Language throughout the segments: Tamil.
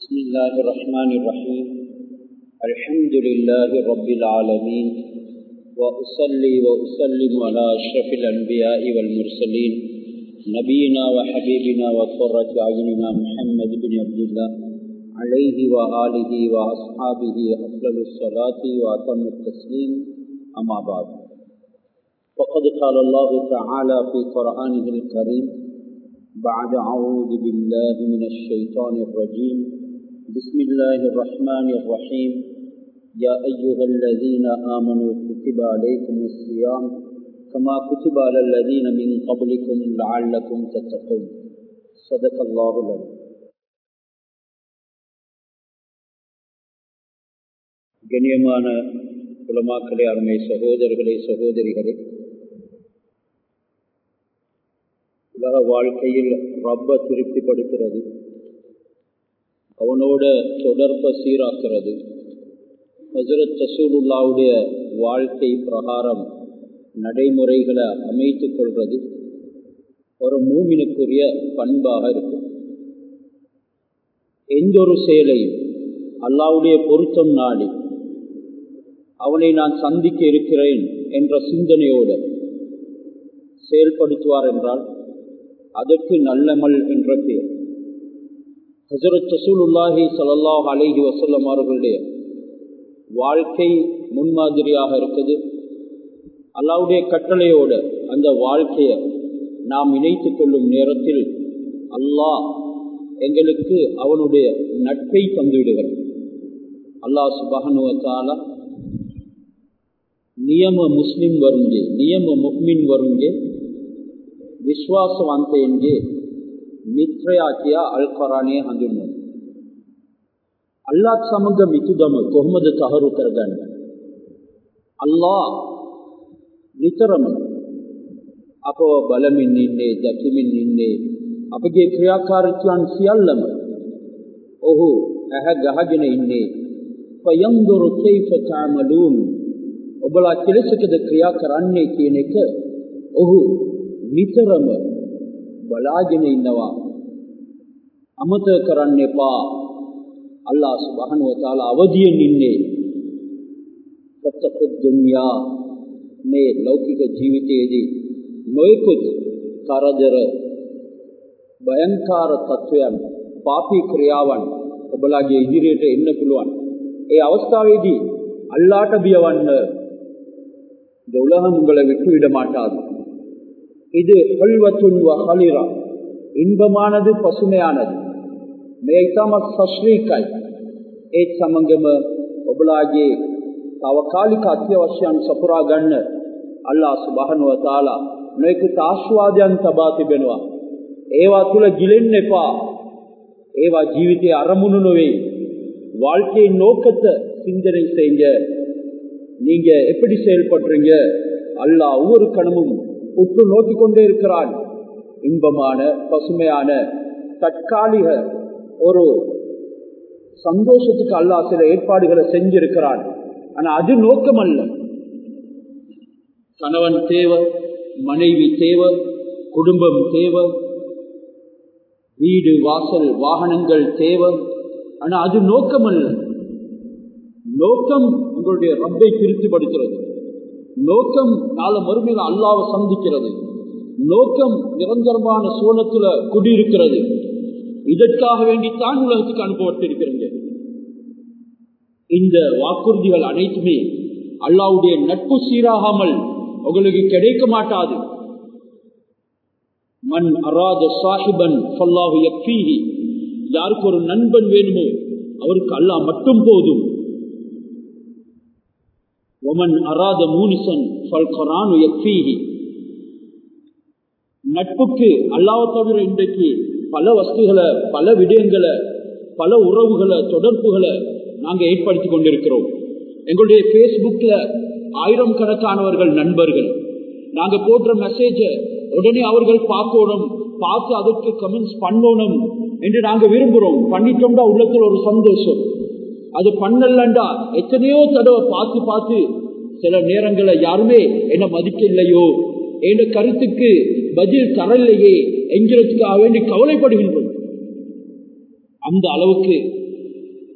بسم الله الرحمن الرحيم الحمد لله رب العالمين وأصلي وأسلم على أشرف الأنبياء والمرسلين نبينا وحبيبنا وقرة أعيننا محمد بن عبد الله عليه وآله وأصحابه أفضل الصلاة وأتم التسليم أما بعد فقد قال الله تعالى في قرآنه الكريم بعد أعوذ بالله من الشيطان الرجيم بسم الله الرحمن الرحيم يا أيها الذين آمنوا كتب عليكم الصيام كما كتب على الذين من قبلكم لعلكم تتقون صدق الله العظيم கண்ணியமான குலமாக்களே அருமை சகோதரர்களே சகோதரிகளே உலக வாழ்க்கையில் ரப்ப திருப்திப்படுத்துறது அவனோட தொடர்பை சீராக்கிறது ஹசரத் ரசூலுல்லாவுடைய வாழ்க்கை பிரகாரம் நடைமுறைகளை அமைத்து கொள்வது ஒரு மூமினுக்குரிய பண்பாக இருக்கும் எந்த ஒரு செயலையும் அல்லாவுடைய பொருத்தம் நாடி அவனை நான் சந்திக்க இருக்கிறேன் என்ற சிந்தனையோடு செயல்படுத்துவார் என்றால் அதற்கு நல்லமல் என்ற பெயர் ஹசரத் ரசூலுல்லாஹி சல்லாஹ் அலஹி வசல்லம் அவர்களுடைய வாழ்க்கை முன்மாதிரியாக இருக்குது அல்லாவுடைய கட்டளையோடு அந்த வாழ்க்கையை நாம் இணைத்து கொள்ளும் நேரத்தில் அல்லாஹ் எங்களுக்கு அவனுடைய நட்பை தந்துவிடுகிறது அல்லாஹ் சுபகனுவத்தால ನಿಯಮ ಮುಸ್ಲಿಂ ವರುಂಗೆ ನಿಯಮ ಮುಕ್ಮಿನ್ ವರುಂಗೆ ವಿಶ್ವಾಸವಂತೆಯನ್ಗೆ ಮಿತ್ರಯಾಕಿಯ ಅಲ್ಕರಾಣಿಯ ಹಂಗಿನ ಅಲ್ಲಾಹ್ ಸಮಗ ಮಿತುದಮ ಕೊಹಮದ ತಹರು ಕರಗಂಡ ಅಲ್ಲಾಹ್ නිතරම අපව බලමින් ඉන්නේ දැකමින් ඉන්නේ අපගේ ක්‍රියාකාරීත්වයන් සියල්ලම ඔහු ඇහැ ගහගෙන ඉන්නේ فينظر كيف تعملون ඔබලා කෙලෙසකද ක්‍රියා කරන්නේ කියන එක ඔහු නිතරම බලාගෙන ඉන්නවා අමතක කරන්න එපා අල්ලාහ් සුබ්හානහු වතාලා අවදියෙන් ඉන්නේ සත්තපු දුන්යා මේ ලෞකික ජීවිතයේදී නොයෙකුත් කරදර භයංකාර තත්වයන් පාපී ක්‍රියාවන් ඔබලාගේ ඉදිරියට එන්න පුළුවන් ඒ අවස්ථාවේදී அல்லாட்ட பியவන්න இந்த உலகம் உங்களை விட்டுவிட மாட்டாது இது ஹல்வத்துன் ஹலிரா இன்பமானது பசுமையானது மேய்தாம சஸ்ரீக்காய் ඒ සමගම ඔබලාගේ తాවකාලික අත්‍යවශ්‍යයන් සපුරා ගන්න අල්ලාහ් සුබ්හානහු වතාලා මේක ආශිර්වාදයන් තබා තිබෙනවා ඒවා තුල ගිලෙන්න එපා ඒවා ජීවිතයේ අරමුණු නොවේ வாழ்க்கையின் நோக்கத்தை சிந்தனை செய்யுங்க நீங்க எப்படி செயல்படுறீங்க அல்லாஹ் ஒவ்வொரு கணமும் உற்று நோக்கி கொண்டே இருக்கிறான் இன்பமான பசுமையான தற்காலிக ஒரு சந்தோஷத்துக்கு அல்லாஹ் சில ஏற்பாடுகளை செஞ்சிருக்கிறான் ஆனா அது நோக்கம் அல்ல கணவன் தேவை மனைவி தேவை குடும்பம் தேவை வீடு வாசல் வாகனங்கள் தேவை ஆனா அது நோக்கம் அல்ல நோக்கம் உங்களுடைய ரப்பை திருப்திப்படுத்துறது நோக்கம் நாள மறுமையில் அல்லாவை சந்திக்கிறது நோக்கம் நிரந்தரமான சோனத்துல குடியிருக்கிறது இதற்காக வேண்டித்தான் உலகத்துக்கு அனுப்பப்பட்டிருக்கிறீங்க இந்த வாக்குறுதிகள் அனைத்துமே அல்லாவுடைய நட்பு சீராகாமல் உங்களுக்கு கிடைக்க மாட்டாது மண் அராத சாஹிபன் சொல்லாஹு யக்ஃபீஹி யாருக்கு ஒரு நண்பன் வேணுமோ அவருக்கு அல்லாஹ் மட்டும் போதும் ஒமன் அராத மூனிசன் ஃபல்கரானு யக்ஃபீஹி நட்புக்கு அல்லாஹ் தவிர இன்றைக்கு பல வஸ்துகளை பல விடயங்களை பல உறவுகளை தொடர்புகளை நாங்கள் ஏற்படுத்தி கொண்டிருக்கிறோம் எங்களுடைய ஃபேஸ்புக்கில் ஆயிரம் கணக்கானவர்கள் நண்பர்கள் நாங்கள் போடுற மெசேஜை உடனே அவர்கள் பார்க்கணும் பார்த்து அதற்கு கமெண்ட்ஸ் பண்ணணும் என்று நாங்க விரும்புறோம் பண்ணிட்டோம்டா உள்ளத்துல ஒரு சந்தோஷம் அது பண்ணலண்டா எத்தனையோ தடவை பார்த்து பார்த்து சில நேரங்களை யாருமே என்ன மதிக்கலையோ என்ற கருத்துக்கு பதில் தரலையே என்கிறதுக்காக வேண்டி கவலைப்படுகின்றோம் அந்த அளவுக்கு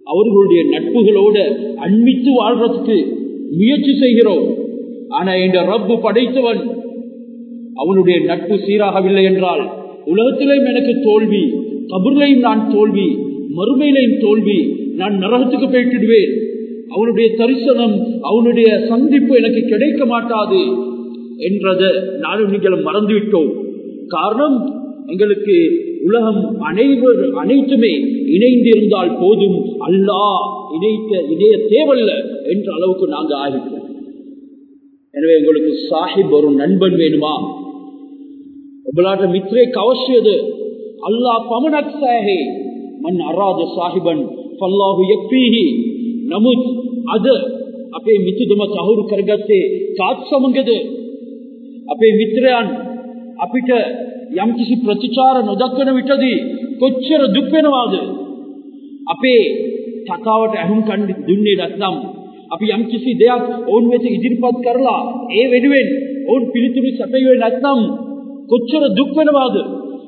அவர்களுடைய நட்புகளோட அண்மித்து வாழ்றதுக்கு முயற்சி செய்கிறோம் ஆனா என்ற ரப்பு படைத்தவன் அவனுடைய நட்பு சீராகவில்லை என்றால் உலகத்திலேயும் எனக்கு தோல்வி கபூர்லையும் நான் தோல்வி மறுமையிலையும் தோல்வி நான் நரகத்துக்கு போயிட்டுடுவேன் அவனுடைய தரிசனம் அவனுடைய சந்திப்பு எனக்கு கிடைக்க மாட்டாது என்றதை நானும் நீங்களும் மறந்துவிட்டோம் காரணம் எங்களுக்கு உலகம் அனைவர் அனைத்துமே இணைந்திருந்தால் போதும் அல்லாஹ் இணைத்த இணைய தேவல்ல என்ற அளவுக்கு நாங்க ஆகிட்டோம் எனவே உங்களுக்கு சாஹிப் ஒரு நண்பன் வேணுமா உங்களாட்ட மித்ரேக்கு அவசியது அல்லாஹ் பமனக் சாஹே மன் அராத சாஹிபன் ஃபல்லாஹு யக்ஃபீஹி නමුත් අද අපේ මිතුදුම සහුරු කරගත්තේ කාත් සමගද අපේ මිත්‍රයන් අපිට යම්කිසි ප්‍රතිචාර නොදක්වන විටදී කොච්චර දුක් වෙනවාද අපේ කතාවට ඇහුම් කන් දුන්නේ නැත්නම් අපි යම්කිසි දෙයක් ඔවුන් වෙත ඉදිරිපත් කරලා ඒ වෙනුවෙන් ඔවුන් පිළිතුරු සැපයුවේ නැත්නම් කොච්චර දුක් වෙනවාද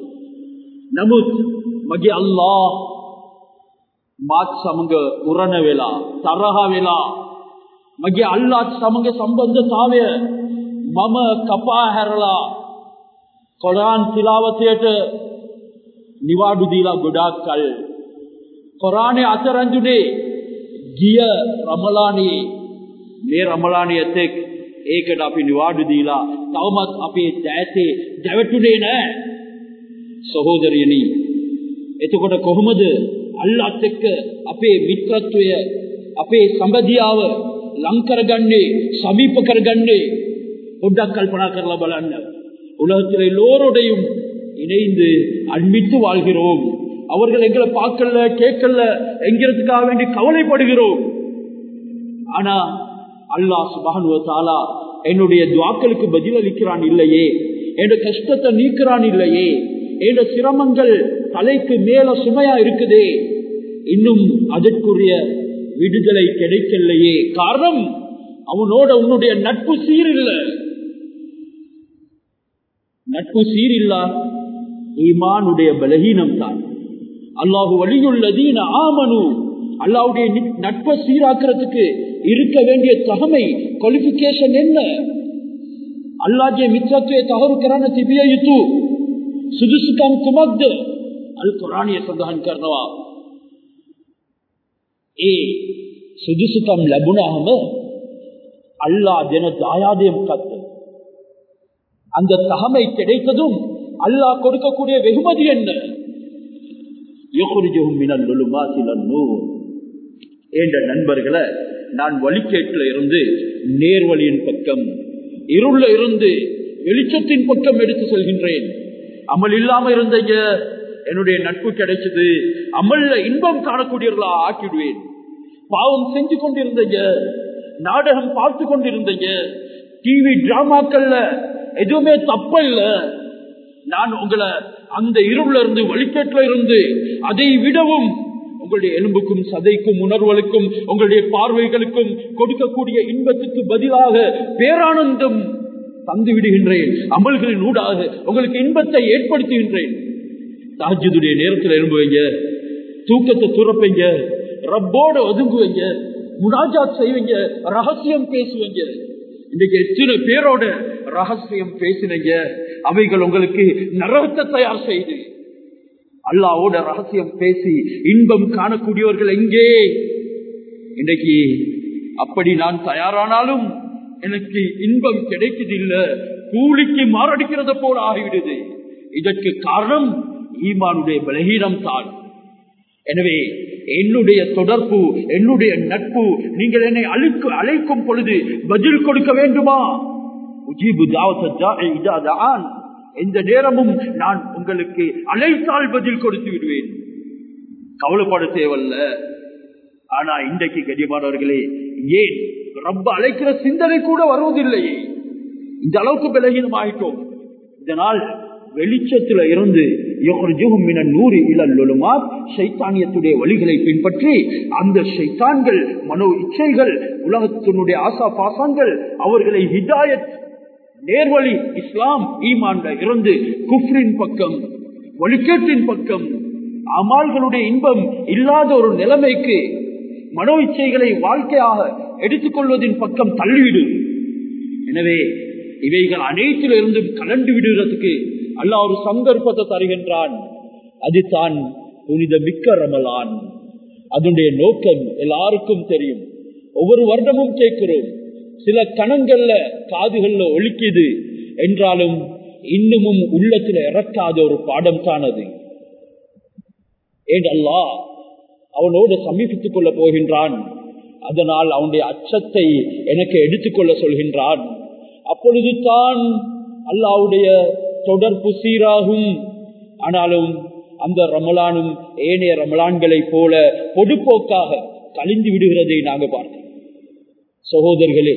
නමුත් මගේ අල්ලාහ් මාත් සමග උරණ වෙලා තරහ වෙලා මගේ අල්ලාත් සමග සම්බන්ධතාවය මම කපා හැරලා කොරාන් තිලාවතයට නිවාඩු දීලා ගොඩාක් කල් කොරානේ අතරංජුනේ ගිය රමලානයේ මේ රමලානයේ තෙක් ඒකට අපි නිවාඩු දීලා තවමත් අපේ දෑතේ දැවටුනේ නෑ සහෝදරියනි එතකොට කොහොමද අල්ලාත් එක්ක අපේ මිත්‍රත්වය අපේ සම්බදියාව ලං කරගන්නේ සමීප කරගන්නේ පොඩ්ඩක් කල්පනා කරලා බලන්න உலகத்தில் எல்லோருடையும் இணைந்து அன்பித்து வாழ்கிறோம் அவர்கள் எங்களை பார்க்கல கேட்கல எங்கிறதுக்காக வேண்டி கவலைப்படுகிறோம் ஆனா அல்லாஹ் சுபானுவ தாலா என்னுடைய துவாக்களுக்கு பதிலளிக்கிறான் இல்லையே என் கஷ்டத்தை நீக்கிறான் இல்லையே என் சிரமங்கள் தலைக்கு மேல சுமையா இருக்குதே இன்னும் அதற்குரிய விடுதலை கிடைக்கலையே காரணம் அவனோட உன்னுடைய நட்பு சீரில்ல நட்பு சீரில்லா ஈமானுடைய பலகீனம் தான் அல்லாஹு வழியுள்ளதீன ஆமனு அல்லாவுடைய நட்பை சீராக்கிறதுக்கு இருக்க வேண்டிய தகமை குவாலிபிகேஷன் என்ன අල්ලාගේ මිත්‍රත්වයේ තහවුරු කරන්න තිබිය යුතු සුදුසුකම් කුමක්ද අල් කුරාණිය සඳහන් කරනවා ඒ සුදුසුකම් ලැබුණාම அல்லாஹ் දෙන දායාදය මොකක්ද அந்த தகமை கிடைத்ததும் அல்லாஹ் கொடுக்கக்கூடிய வெகுமதி என்ன யுக்ரிஜுஹும் மினல் லுலுமாத்தி இலன்-நூர் என்ற நண்பர்களை நான் வழிகேட்டில் இருந்து நேர்வழியின் பக்கம் இருள இருந்து வெளிச்சத்தின் பக்கம் எடுத்து செல்கின்றேன் அமல் இல்லாம இருந்தீங்க என்னுடைய நட்பு கிடைச்சது அமல்ல இன்பம் காணக்கூடியவர்களா ஆக்கிடுவேன் பாவம் செஞ்சு கொண்டிருந்தீங்க நாடகம் பார்த்து கொண்டிருந்தீங்க டிவி டிராமாக்கள்ல எதுவுமே தப்ப இல்ல நான் உங்களை அந்த இருள இருந்து வழிகேட்டில இருந்து அதை விடவும் உங்களுடைய எலும்புக்கும் சதைக்கும் உணர்வுகளுக்கும் உங்களுடைய பார்வைகளுக்கும் கொடுக்கக்கூடிய இன்பத்துக்கு பதிலாக பேரானந்தம் தந்து விடுகின்றேன் அமல்களின் ஊடாக உங்களுக்கு இன்பத்தை ஏற்படுத்துகின்றேன் தாஜுடைய நேரத்தில் எழும்புவீங்க தூக்கத்தை துறப்பீங்க ரப்போட ஒதுங்குவீங்க முனாஜாத் செய்வீங்க ரகசியம் பேசுவீங்க இன்னைக்கு எத்தனை பேரோட ரகசியம் பேசினீங்க அவைகள் உங்களுக்கு நரகத்தை தயார் செய்து அல்லாவோட ரகசியம் பேசி இன்பம் காணக்கூடியவர்கள் எங்கே இன்றைக்கு அப்படி நான் தயாரானாலும் எனக்கு இன்பம் கிடைக்குது இல்ல கூலிக்கு மாரடிக்கிறது போல ஆகிவிடுது இதற்கு காரணம் ஈமானுடைய பலகீனம் தான் எனவே என்னுடைய தொடர்பு என்னுடைய நட்பு நீங்கள் என்னை அழைக்கு அழைக்கும் பொழுது பதில் கொடுக்க வேண்டுமா உஜீபு தாவத்தான் எந்த நேரமும் நான் உங்களுக்கு அழைத்தால் பதில் கொடுத்து விடுவேன் கவலைப்பட தேவல்ல ஆனா இன்றைக்கு கடிமானவர்களே ஏன் ரொம்ப அழைக்கிற சிந்தனை கூட வருவதில்லையே இந்த அளவுக்கு பலகீனம் ஆயிட்டோம் இதனால் வெளிச்சத்துல இருந்து நூறு இளல்லுமாத் சைத்தானியத்துடைய வழிகளை பின்பற்றி அந்த சைத்தான்கள் மனோ இச்சைகள் உலகத்தினுடைய ஆசா பாசங்கள் அவர்களை ஹிதாயத் நேர்வழி இஸ்லாம் ஈமான்ல இருந்து குஃப்ரின் பக்கம் வழிகேட்டின் பக்கம் அமால்களுடைய இன்பம் இல்லாத ஒரு நிலைமைக்கு மனோ இச்சைகளை வாழ்க்கையாக எடுத்துக்கொள்வதின் பக்கம் தள்ளிவிடு எனவே இவைகள் அனைத்திலிருந்தும் கலண்டு விடுவதற்கு அல்லாஹ் ஒரு சந்தர்ப்பத்தை தருகின்றான் அது தான் புனித மிக்க ரமலான் அதனுடைய நோக்கம் எல்லாருக்கும் தெரியும் ஒவ்வொரு வருடமும் கேட்கிறோம் சில கணங்கள்ல காதுகள்ல ஒலிக்குது என்றாலும் இன்னமும் உள்ளத்துல இறக்காத ஒரு பாடம் தான் அது ஏன் அல்லாஹ் அவனோடு சமீபித்துக் கொள்ள போகின்றான் அதனால் அவனுடைய அச்சத்தை எனக்கு எடுத்துக்கொள்ள சொல்கின்றான் அப்பொழுது தான் அல்லாவுடைய தொடர்பு சீராகும் ஆனாலும் அந்த ரமலானும் ஏனைய ரமலான்களை போல பொதுப்போக்காக கழிந்து விடுகிறதை நாங்கள் பார்க்கிறோம் சகோதரர்களே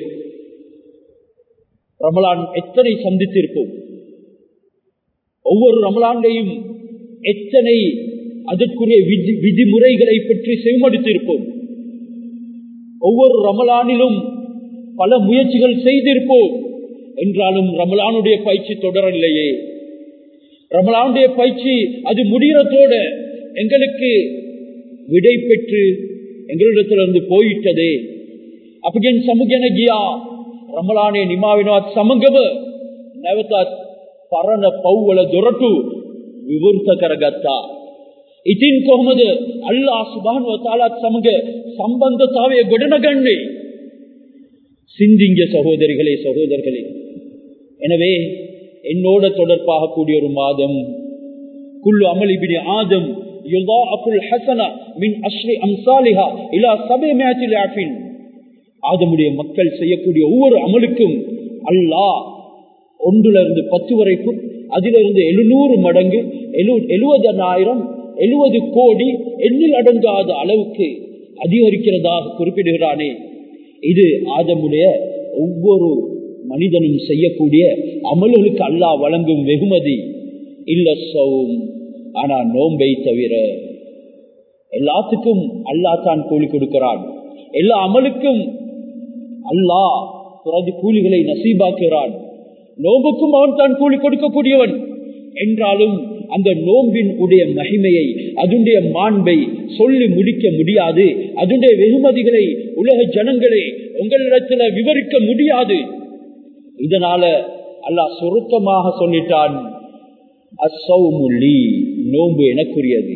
ரமலான் எத்தனை சந்தித்திருப்போம் ஒவ்வொரு ரமலான்லையும் எத்தனை அதற்குரிய விதி விதிமுறைகளை பற்றி செவிமடுத்திருப்போம் ஒவ்வொரு ரமலானிலும் பல முயற்சிகள் செய்திருப்போம் என்றாலும் ரமலானுடைய பயிற்சி தொடரலையே ரமலானுடைய பயிற்சி அது முடிகிறதோட எங்களுக்கு விடை பெற்று எங்களிடத்திலிருந்து போயிட்டதே අපගෙන් සමුගෙන ගියා රමලානේ නිමා වෙනවත් සමගම නැවතත් පරණ පව්වල දොරටු විවෘත කරගත්තා. ඉතින් කොහොමද අල්ලාහ් සුබ්හානහු වතාලාත් සමග සම්බන්ධතාවය ගොඩනගන්නේ? சிந்திங்க சகோதரிகளே சகோதரர்களே எனவே என்னோட தொடர்பாக கூடிய ஒரு மாதம் குல்லு அமல் இபினி ஆதம் யுதாஃபுல் ஹசனா மின் அஸ்ரி அம்சாலிஹா இலா சபைமேத்தில் ஆஃபின் ஆதமுடைய மக்கள் செய்யக்கூடிய ஒவ்வொரு அமலுக்கும் அல்லாஹ் ஒன்றுல இருந்து பத்து வரைக்கும் அதிலிருந்து எழுநூறு மடங்கு எழு எழுபதனாயிரம் எழுபது கோடி எண்ணில் அடங்காத அளவுக்கு அதிகரிக்கிறதாக குறிப்பிடுகிறானே இது ஆதமுடைய ஒவ்வொரு மனிதனும் செய்யக்கூடிய அமல்களுக்கு அல்லாஹ் வழங்கும் வெகுமதி இல்ல சவும் ஆனா நோன்பை தவிர எல்லாத்துக்கும் அல்லாஹ் தான் கூலி கொடுக்கிறான் எல்லா அமலுக்கும் அல்லாஹ் பிறகு கூலிகளை நசீபாக்குகிறான் நோம்புக்கும் அவன் தான் கூலி கொடுக்கக்கூடியவன் என்றாலும் அந்த நோம்பின் உடைய மகிமையை அதனுடைய மாண்பை சொல்லி முடிக்க முடியாது அதனுடைய வெகுமதிகளை உலக ஜனங்களே உங்களிடத்துல விவரிக்க முடியாது இதனால அல்லாஹ் சுருக்கமாக சொல்லிட்டான் அசௌமுல்லி நோன்பு எனக்குரியது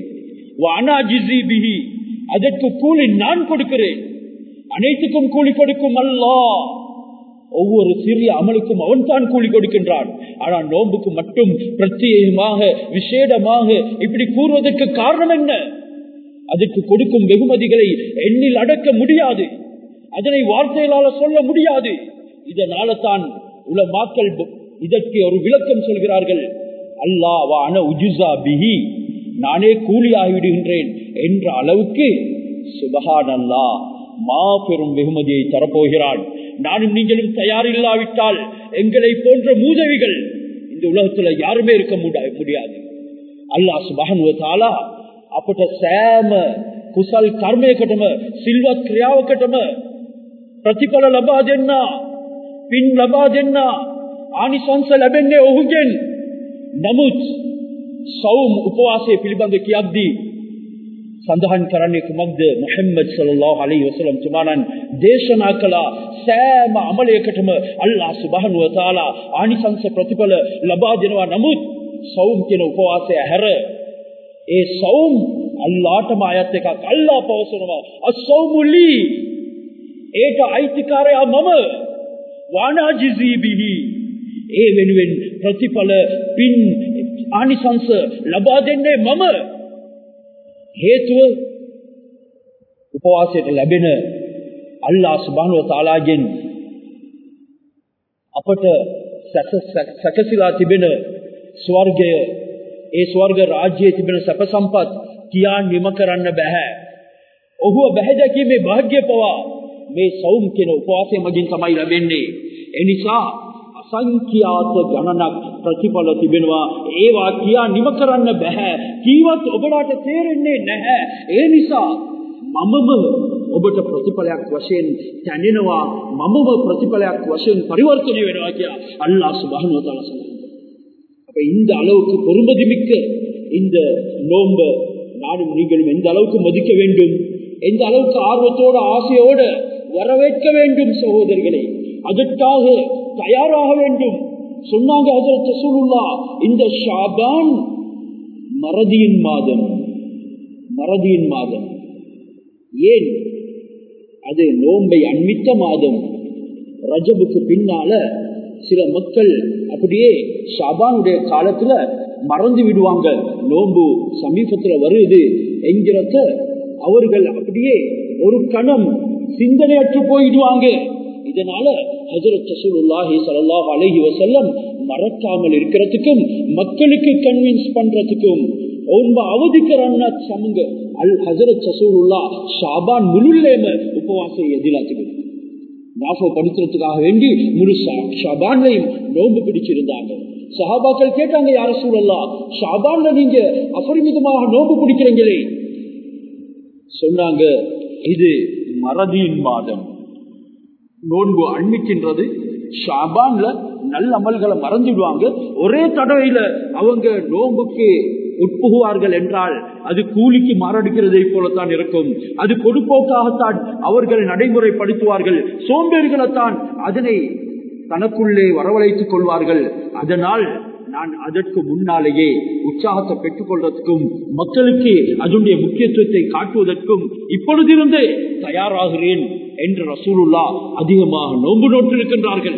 அதற்கு கூலி நான் கொடுக்கிறேன் அனைத்துக்கும் கூலி கொடுக்கும் அல்லா ஒவ்வொரு சிறிய அமலுக்கும் அவன் தான் கூலி கொடுக்கின்றான் ஆனால் நோன்புக்கு மட்டும் பிரத்யேகமாக விசேடமாக இப்படி கூறுவதற்கு காரணம் என்ன அதற்கு கொடுக்கும் வெகுமதிகளை எண்ணில் அடக்க முடியாது அதனை வார்த்தைகளால சொல்ல முடியாது இதனால தான் உல மாக்கள் இதற்கு ஒரு விளக்கம் சொல்கிறார்கள் அல்லா வான உஜுசா பிஹி நானே கூலியாகிவிடுகின்றேன் என்ற அளவுக்கு சுபகான் அல்லா மாபெரும் வெகுமதியை தரப்போகிறான் நானும் நீங்களும் தயாரில்லாவிட்டால் எங்களை போன்ற மூதவிகள் இந்த உலகத்துல யாருமே இருக்க முடியாது அல்லா சுபகனுவத்தாலா අපට සෑම කුසල් කර්මයකටම සිල්වත් ක්‍රියාවකටම ප්‍රතිඵල ලබා දෙන්න පින් ලබා දෙන්න ආනිසංස ලැබෙන්නේ ඔහුගෙන් නමුත් සෞම් උපවාසය පිළිබඳ කියද්දී සඳහන් කරන්නේ කුමක්ද මුහම්මද් සල්ලල්ලාහු අලයිහි වසල්ලම් තුමාණන් දේශනා කළ සෑම අමලයකටම අල්ලාහ් සුබ්හානහු වතාලා ආනිසංස ප්‍රතිඵල ලබා දෙනවා නමුත් සෞම් කියන උපවාසය හැර ඒ සෞම් අල්ලාටම අයත් එකක් අල්ලා පවසනවා අසෞමුලි ඒට අයිතිකාරයා මම වානාජිසීබිහි ඒ වෙනුවෙන් ප්‍රතිඵල පින් ආනිසංස ලබා දෙන්නේ මම හේතුව උපවාසයට ලැබෙන අල්ලා සුබානුව තාලාගෙන් අපට සැකසිලා තිබෙන ස්වර්ගය ඒ ස්වර්ග රාජ්‍යයේ තිබෙන සැප සම්පත් කියා නිම කරන්න බෑ. ඔහුව බැහැදැකීමේ වාග්ය පවා මේ සෞම් කියන උපවාසය මගින් තමයි ලැබෙන්නේ. ඒ නිසා අසංඛ්‍යාත ගණනක් ප්‍රතිඵල තිබෙනවා. ඒවා කියා නිම කරන්න බෑ. කීවත් ඔබලාට තේරෙන්නේ නැහැ. ඒ නිසා මමම ඔබට ප්‍රතිඵලයක් වශයෙන් දැනෙනවා. මමම ප්‍රතිඵලයක් වශයෙන් පරිවර්තනය වෙනවා කියලා අල්ලාහ් සුබ්හානහු වතාලා அப்ப இந்த அளவுக்கு பொறுமதி மிக்க இந்த நோம்ப நானும் நீங்களும் எந்த அளவுக்கு மதிக்க வேண்டும் எந்த அளவுக்கு ஆர்வத்தோட ஆசையோட வரவேற்க வேண்டும் சகோதரர்களே அதற்காக தயாராக வேண்டும் சொன்னாங்க ஹஜரத் ரசூலுல்லாஹ் இந்த ஷாபான் மறதியின் மாதம் மறதியின் மாதம் ஏன் அது நோன்பை அண்மித்த மாதம் ரஜபுக்கு பின்னால சில மக்கள் அப்படியே ஷாபானுடைய காலத்துல மறந்து விடுவாங்க நோன்பு சமீபத்துல வருது என்கிறத அவர்கள் அப்படியே ஒரு கணம் சிந்தனையற்று போயிடுவாங்க இதனால ஹஜரத் ரசூலுல்லாஹி ஸல்லல்லாஹு அலைஹி வஸல்லம் மறக்காமல் இருக்கிறதுக்கும் மக்களுக்கு கன்வின்ஸ் பண்றதுக்கும் ரொம்ப அவதிக்கிறன்னா சமங்க அல் ஹஜரத் ரசூலுல்லா ஷாபான் முழுலேம உபவாசம் எதிராத்துக்கு ஞாபகப்படுத்துறதுக்காக வேண்டி முழு ஷாபான்லையும் நோன்பு பிடிச்சிருந்தாங்க சஹாபாக்கள் கேட்டாங்க யார சூழல்லா ஷாபான்ல நீங்க அபரிமிதமாக நோன்பு பிடிக்கிறீங்களே சொன்னாங்க இது மறதியின் மாதம் நோன்பு அண்மிக்கின்றது ஷாபான்ல நல்ல அமல்களை மறந்துடுவாங்க ஒரே தடவையில அவங்க நோன்புக்கு உட்புகுவார்கள் என்றால் அது கூலிக்கு மாரடிக்கிறதை போலத்தான் இருக்கும் அது பொதுப்போக்காகத்தான் அவர்கள் நடைமுறைப்படுத்துவார்கள் சோம்பேறிகளைத்தான் அதனை தனக்குள்ளே வரவழைத்துக் கொள்வார்கள் அதனால் நான் அதற்கு முன்னாலேயே உற்சாகத்தை பெற்றுக் கொள்வதற்கும் மக்களுக்கு அதனுடைய முக்கியத்துவத்தை காட்டுவதற்கும் இப்பொழுதிருந்தே தயாராகிறேன் என்று ரசூலுல்லா அதிகமாக நோன்பு நோட்டிருக்கின்றார்கள்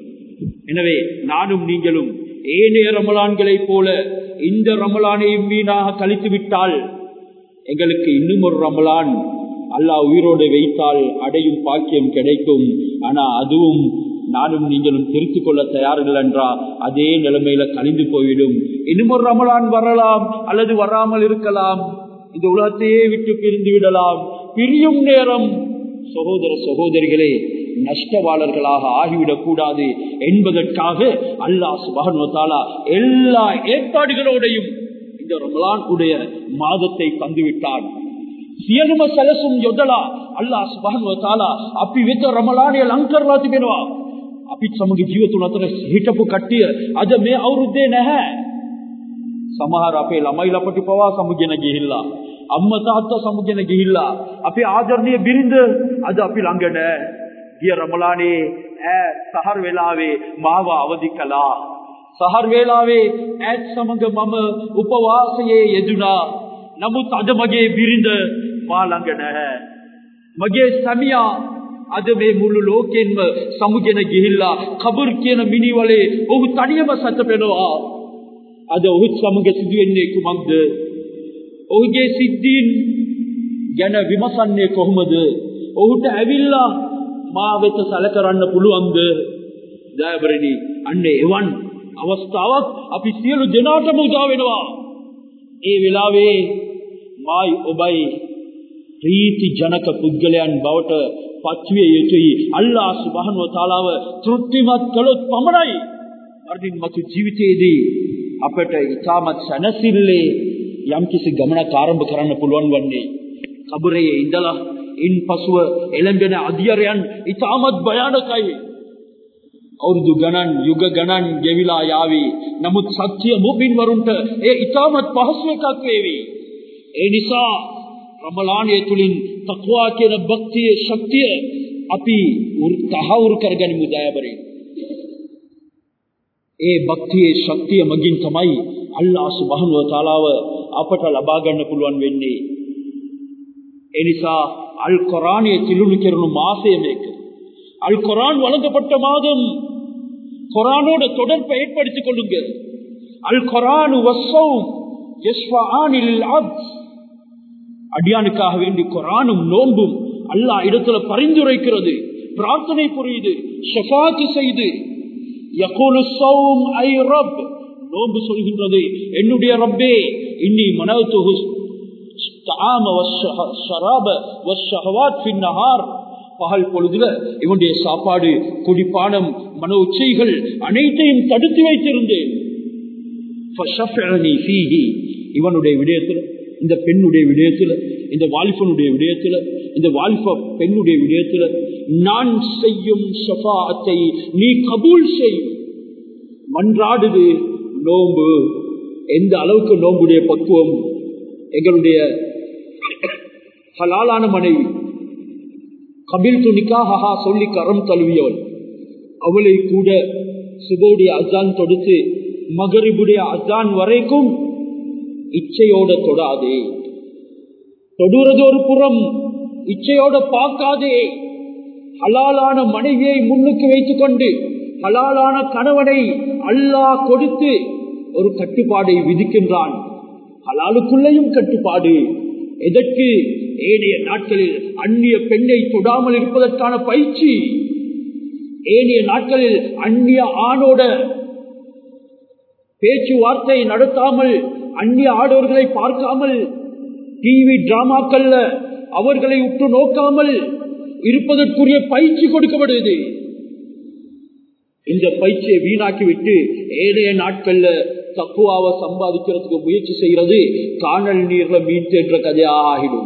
எனவே நானும் நீங்களும் ஏனைய ரமலான்களை போல இந்த ரமலானையும் வீணாக கழித்து விட்டால் எங்களுக்கு இன்னும் ஒரு ரமலான் அல்லாஹ் உயிரோடு வைத்தால் அடையும் பாக்கியம் கிடைக்கும் ஆனா அதுவும் நானும் நீங்களும் திருத்திக் கொள்ள தயாரில்லை என்றா அதே நிலைமையில கழிந்து போய்விடும் இன்னும் ஒரு ரமலான் வரலாம் அல்லது வராமல் இருக்கலாம் இந்த உலகத்தையே விட்டு பிரிந்து விடலாம் பிரியும் நேரம் சகோதர சகோதரிகளே நஷ்டவாளர்களாக ஆகிவிடக் கூடாது என்பதற்காக அல்லாஹ் சுபானுவத்தாலா எல்லா ஏற்பாடுகளோடையும் இந்த ரமலான் உடைய மாதத்தை தந்துவிட்டான் සියලුම සැලසුම් යොදලා අල්ලා සුබහනුව තාලා අපි වෙත රමලානය ලං කරලා තිබෙනවා අපිත් සමග ජීවතුන් අතර හිටපු කට්ටිය අද මේ අවුරුද්දේ නැහැ සමහර අපේ ළමයි ලපටි පවා සමුගෙන ගිහිල්ලා අම්ම තාත්තා සමුගෙන ගිහිල්ලා අපේ ආදරණීය බිරිඳ අද අපි ළඟ නැහැ ගිය රමලානේ ඈ සහර වෙලාවේ මාව අවදි කළා සහර වේලාවේ ඈත් සමග මම උපවාසයේ යෙදුනා නමුත් අද මගේ බිරිඳ මා ළඟ නැහැ. මගේ සැමියා අද මේ මුළු ලෝකෙන්ම සමුගෙන ගිහිල්ලා කබර් කියන මිනිවලේ ඔහු තනියම සැතපෙනවා. අද ඔහුත් සමග සිදුවෙන්නේ කුමක්ද? ඔහුගේ සිද්ධීන් ගැන විමසන්නේ කොහොමද? ඔහුට ඇවිල්ලා මා වෙත සැලකරන්න පුළුවන්ද? දයාබරණි අන්න එවන් අවස්ථාවක් අපි සියලු දෙනාටම උදා වෙනවා. ඒ වෙලාවේ මායි ඔබයි ප්‍රීති ජනක පුද්ගලයන් බවට පත්විය යුතුයි අල්ලා සුබහනුව තාලාව තෘප්තිමත් කළොත් පමණයි මරණින් මතු ජීවිතයේදී අපට ඉතාමත් සැනසිල්ලේ යම්කිසි ගමනක් ආරම්භ කරන්න පුළුවන් වන්නේ කබරයේ ඉඳලා ඉන් පසුව එළඹෙන අධියරයන් ඉතාමත් භයානකයි අවුරුදු ගණන් යුග ගණන් ගෙවිලා යාවි. නමුත් සත්‍ය මුමින් වරුන්ට ඒ ඊටමත් පහසු එකක් වේවි. ඒ නිසා රමලානයේ තුලින් තක්වා කියන භක්තියේ ශක්තිය අපි තහවුරු කරගනිමු දයාබරේ. ඒ භක්තියේ ශක්තිය මගින් තමයි අල්ලාහ් සුබ්හානහු වතාලාව අපට ලබා ගන්න පුළුවන් වෙන්නේ. ඒ නිසා අල් කුර්ආනයේ තිලුණු කෙරුණු මාසය මේක. அல் குரான் வழங்கப்பட்ட மாதம் குரானோட தொடர்பை ஏற்படுத்திக் கொள்ளுங்க அல் குரான் அடியானுக்காக வேண்டி குரானும் நோன்பும் அல்லா இடத்துல பரிந்துரைக்கிறது பிரார்த்தனை புரியுது ஷஃபாத்து செய்து நோன்பு சொல்கின்றது என்னுடைய ரப்பே இன்னி மனத்து பகல் பொழுதுல இவனுடைய சாப்பாடு குடிப்பானம் மன உச்சைகள் அனைத்தையும் தடுத்து வைத்திருந்தேன் இவனுடைய விடயத்துல இந்த பெண்ணுடைய விடயத்துல இந்த வாலிபனுடைய விடயத்துல இந்த வாலிப பெண்ணுடைய விடயத்துல நான் செய்யும் ஷஃபாத்தை நீ கபூல் செய் மன்றாடுது நோம்பு எந்த அளவுக்கு நோம்புடைய பக்குவம் எங்களுடைய ஹலாலான மனைவி கபில் துணிக்காக சொல்லி கரம் தழுவியவள் அவளை கூட சுபோடைய அஜான் தொடுத்து மகரிபுடைய அஜான் வரைக்கும் இச்சையோட தொடாதே தொடுறது ஒரு புறம் இச்சையோட பார்க்காதே ஹலாலான மனைவியை முன்னுக்கு வைத்துக் கொண்டு ஹலாலான கணவனை அல்லாஹ் கொடுத்து ஒரு கட்டுப்பாடை விதிக்கின்றான் ஹலாலுக்குள்ளேயும் கட்டுப்பாடு எதற்கு ஏனைய நாட்களில் அந்நிய பெண்ணை தொடாமல் இருப்பதற்கான பயிற்சி ஏனைய நாட்களில் அந்நிய ஆணோட பேச்சுவார்த்தை நடத்தாமல் அந்நிய ஆடவர்களை பார்க்காமல் டிவி டிராமாக்கள்ல அவர்களை உற்று நோக்காமல் இருப்பதற்குரிய பயிற்சி கொடுக்கப்படுது இந்த பயிற்சியை வீணாக்கி விட்டு ஏழைய நாட்கள்ல தக்குவாவை சம்பாதிக்கிறதுக்கு முயற்சி செய்யறது காணல் நீர்ல மீன் தேற்ற கதையாக ஆகிடும்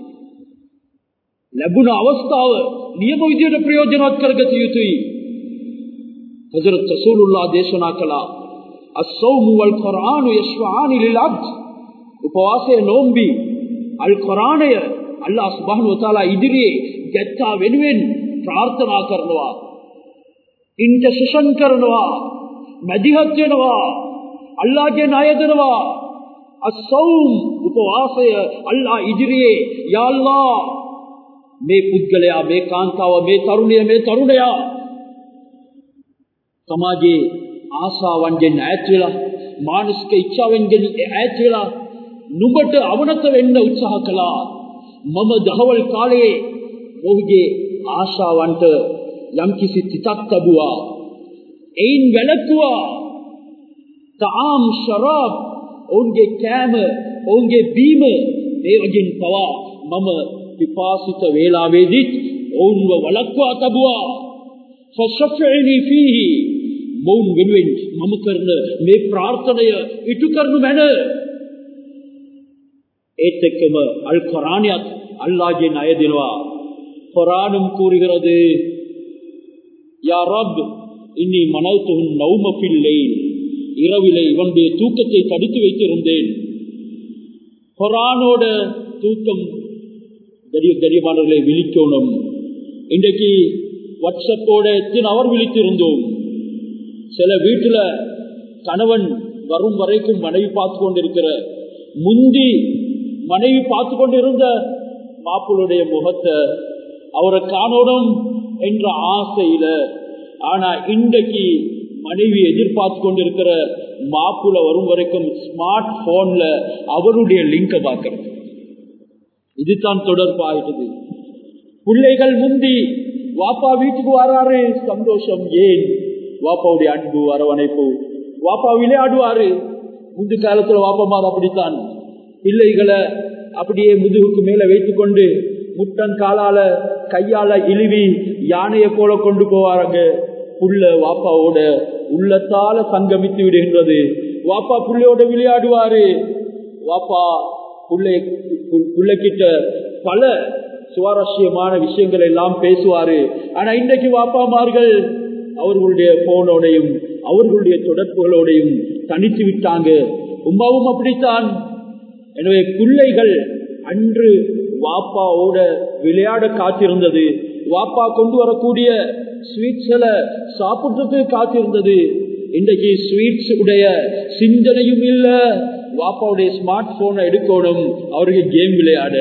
ලැබුණ අවස්ථාව නියම විදියට ප්‍රයෝජනවත් කරගත යුතුයි. හසරත් රසූලුල්ලාහ දේශනා කළා අස්සෞමු වල් කුර්ආනු යස්වානි ලිල් අබ්ද් උපවාසයේ නෝම්බි අල් කුර්ආනය අල්ලාහ් සුබ්හානහු වතාලා ඉදිරියේ ගැත්තා වෙනුවෙන් ප්‍රාර්ථනා කරනවා. ඉන්ටර්සෙෂන් කරනවා. මැදිහත් වෙනවා. අල්ලාහගේ ණය දෙනවා. අස්සෞම් උපවාසය අල්ලාහ් ඉදිරියේ යා අල්ලාහ් මේ පුද්ගලයා මේ කාන්තාව මේ තරුණය මේ තරුණයා සමාජයේ ආසාවන්ගෙන් ඈත් වෙලා මානසික ඉච්ඡාවෙන්ගෙන් ඈත් වෙලා නුඹට අවනත වෙන්න උත්සාහ කළා මම දහවල් කාලයේ ඔහුගේ ආශාවන්ට යම්කිසි තිතක් තබුවා එයින් වැළකුවා තාම් ශරාබ් ඔවුන්ගේ කෑම ඔවුන්ගේ බීම මේ වගින් පවා මම පිපාසිත වේලාවේදීත් ඔවුන්ව වලක්වා තබුවා ෆෂෆිනි ෆීහි මොවුන් වෙනුවෙන් මම කරන මේ ප්‍රාර්ථනය ඉටු කරනු මැන ඒත් එක්කම අල් කොරානියත් අල්ලාගේ ණය දෙනවා කොරාனும் கூறுகிறது யா ரப் இன்னி மனவுத்துஹும் நௌம ஃபில் லைல் இரவிலே இவனுடைய தூக்கத்தை தடுத்து வைத்திருந்தேன் கொரானோட தூக்கம் கரிய கரியமானவர்களை விழிக்கணும் இன்றைக்கு வாட்ஸ்அப்போட எத்தனை அவர் விழித்திருந்தோம் சில வீட்டுல கணவன் வரும் வரைக்கும் மனைவி பார்த்து கொண்டிருக்கிற முந்தி மனைவி பார்த்து கொண்டிருந்த மாப்பிளுடைய முகத்தை அவரை காணணும் என்ற ஆசையில ஆனா இன்றைக்கு மனைவி எதிர்பார்த்து கொண்டிருக்கிற மாப்புல வரும் வரைக்கும் ஸ்மார்ட் போன்ல அவருடைய லிங்க பார்க்கிறது இதுதான் தொடர்பாயிட்டது பிள்ளைகள் முந்தி வாப்பா வீட்டுக்கு வராரு சந்தோஷம் ஏன் வாப்பாவுடைய அன்பு அரவணைப்பு வாப்பா விளையாடுவாரு முந்தி காலத்துல வாப்பமார் அப்படித்தான் பிள்ளைகளை அப்படியே முதுகுக்கு மேல வைத்துக்கொண்டு முட்டன் காலால கையால இழுவி யானையை போல கொண்டு போவாருங்க புள்ள வாப்பாவோட உள்ளத்தால சங்கமித்து விடுகின்றது வாப்பா புள்ளையோட விளையாடுவாரு வாப்பா புள்ளை புள்ளைக்கிட்ட பல சுவாரஸ்யமான விஷயங்கள் எல்லாம் பேசுவாரு ஆனா இன்றைக்கு வாப்பாமார்கள் அவர்களுடைய போனோடையும் அவர்களுடைய தொடர்புகளோடையும் தனித்து விட்டாங்க உமாவும் அப்படித்தான் எனவே பிள்ளைகள் அன்று வாப்பாவோட விளையாட காத்திருந்தது வாப்பா கொண்டு வரக்கூடிய ஸ்வீட்ஸ்களை சாப்பிடுறதுக்கு காத்திருந்தது இன்றைக்கு ஸ்வீட்ஸ் உடைய சிந்தனையும் இல்ல வாப்பாவுடைய ஸ்மார்ட் போனை எடுக்கணும் அவருக்கு கேம் விளையாட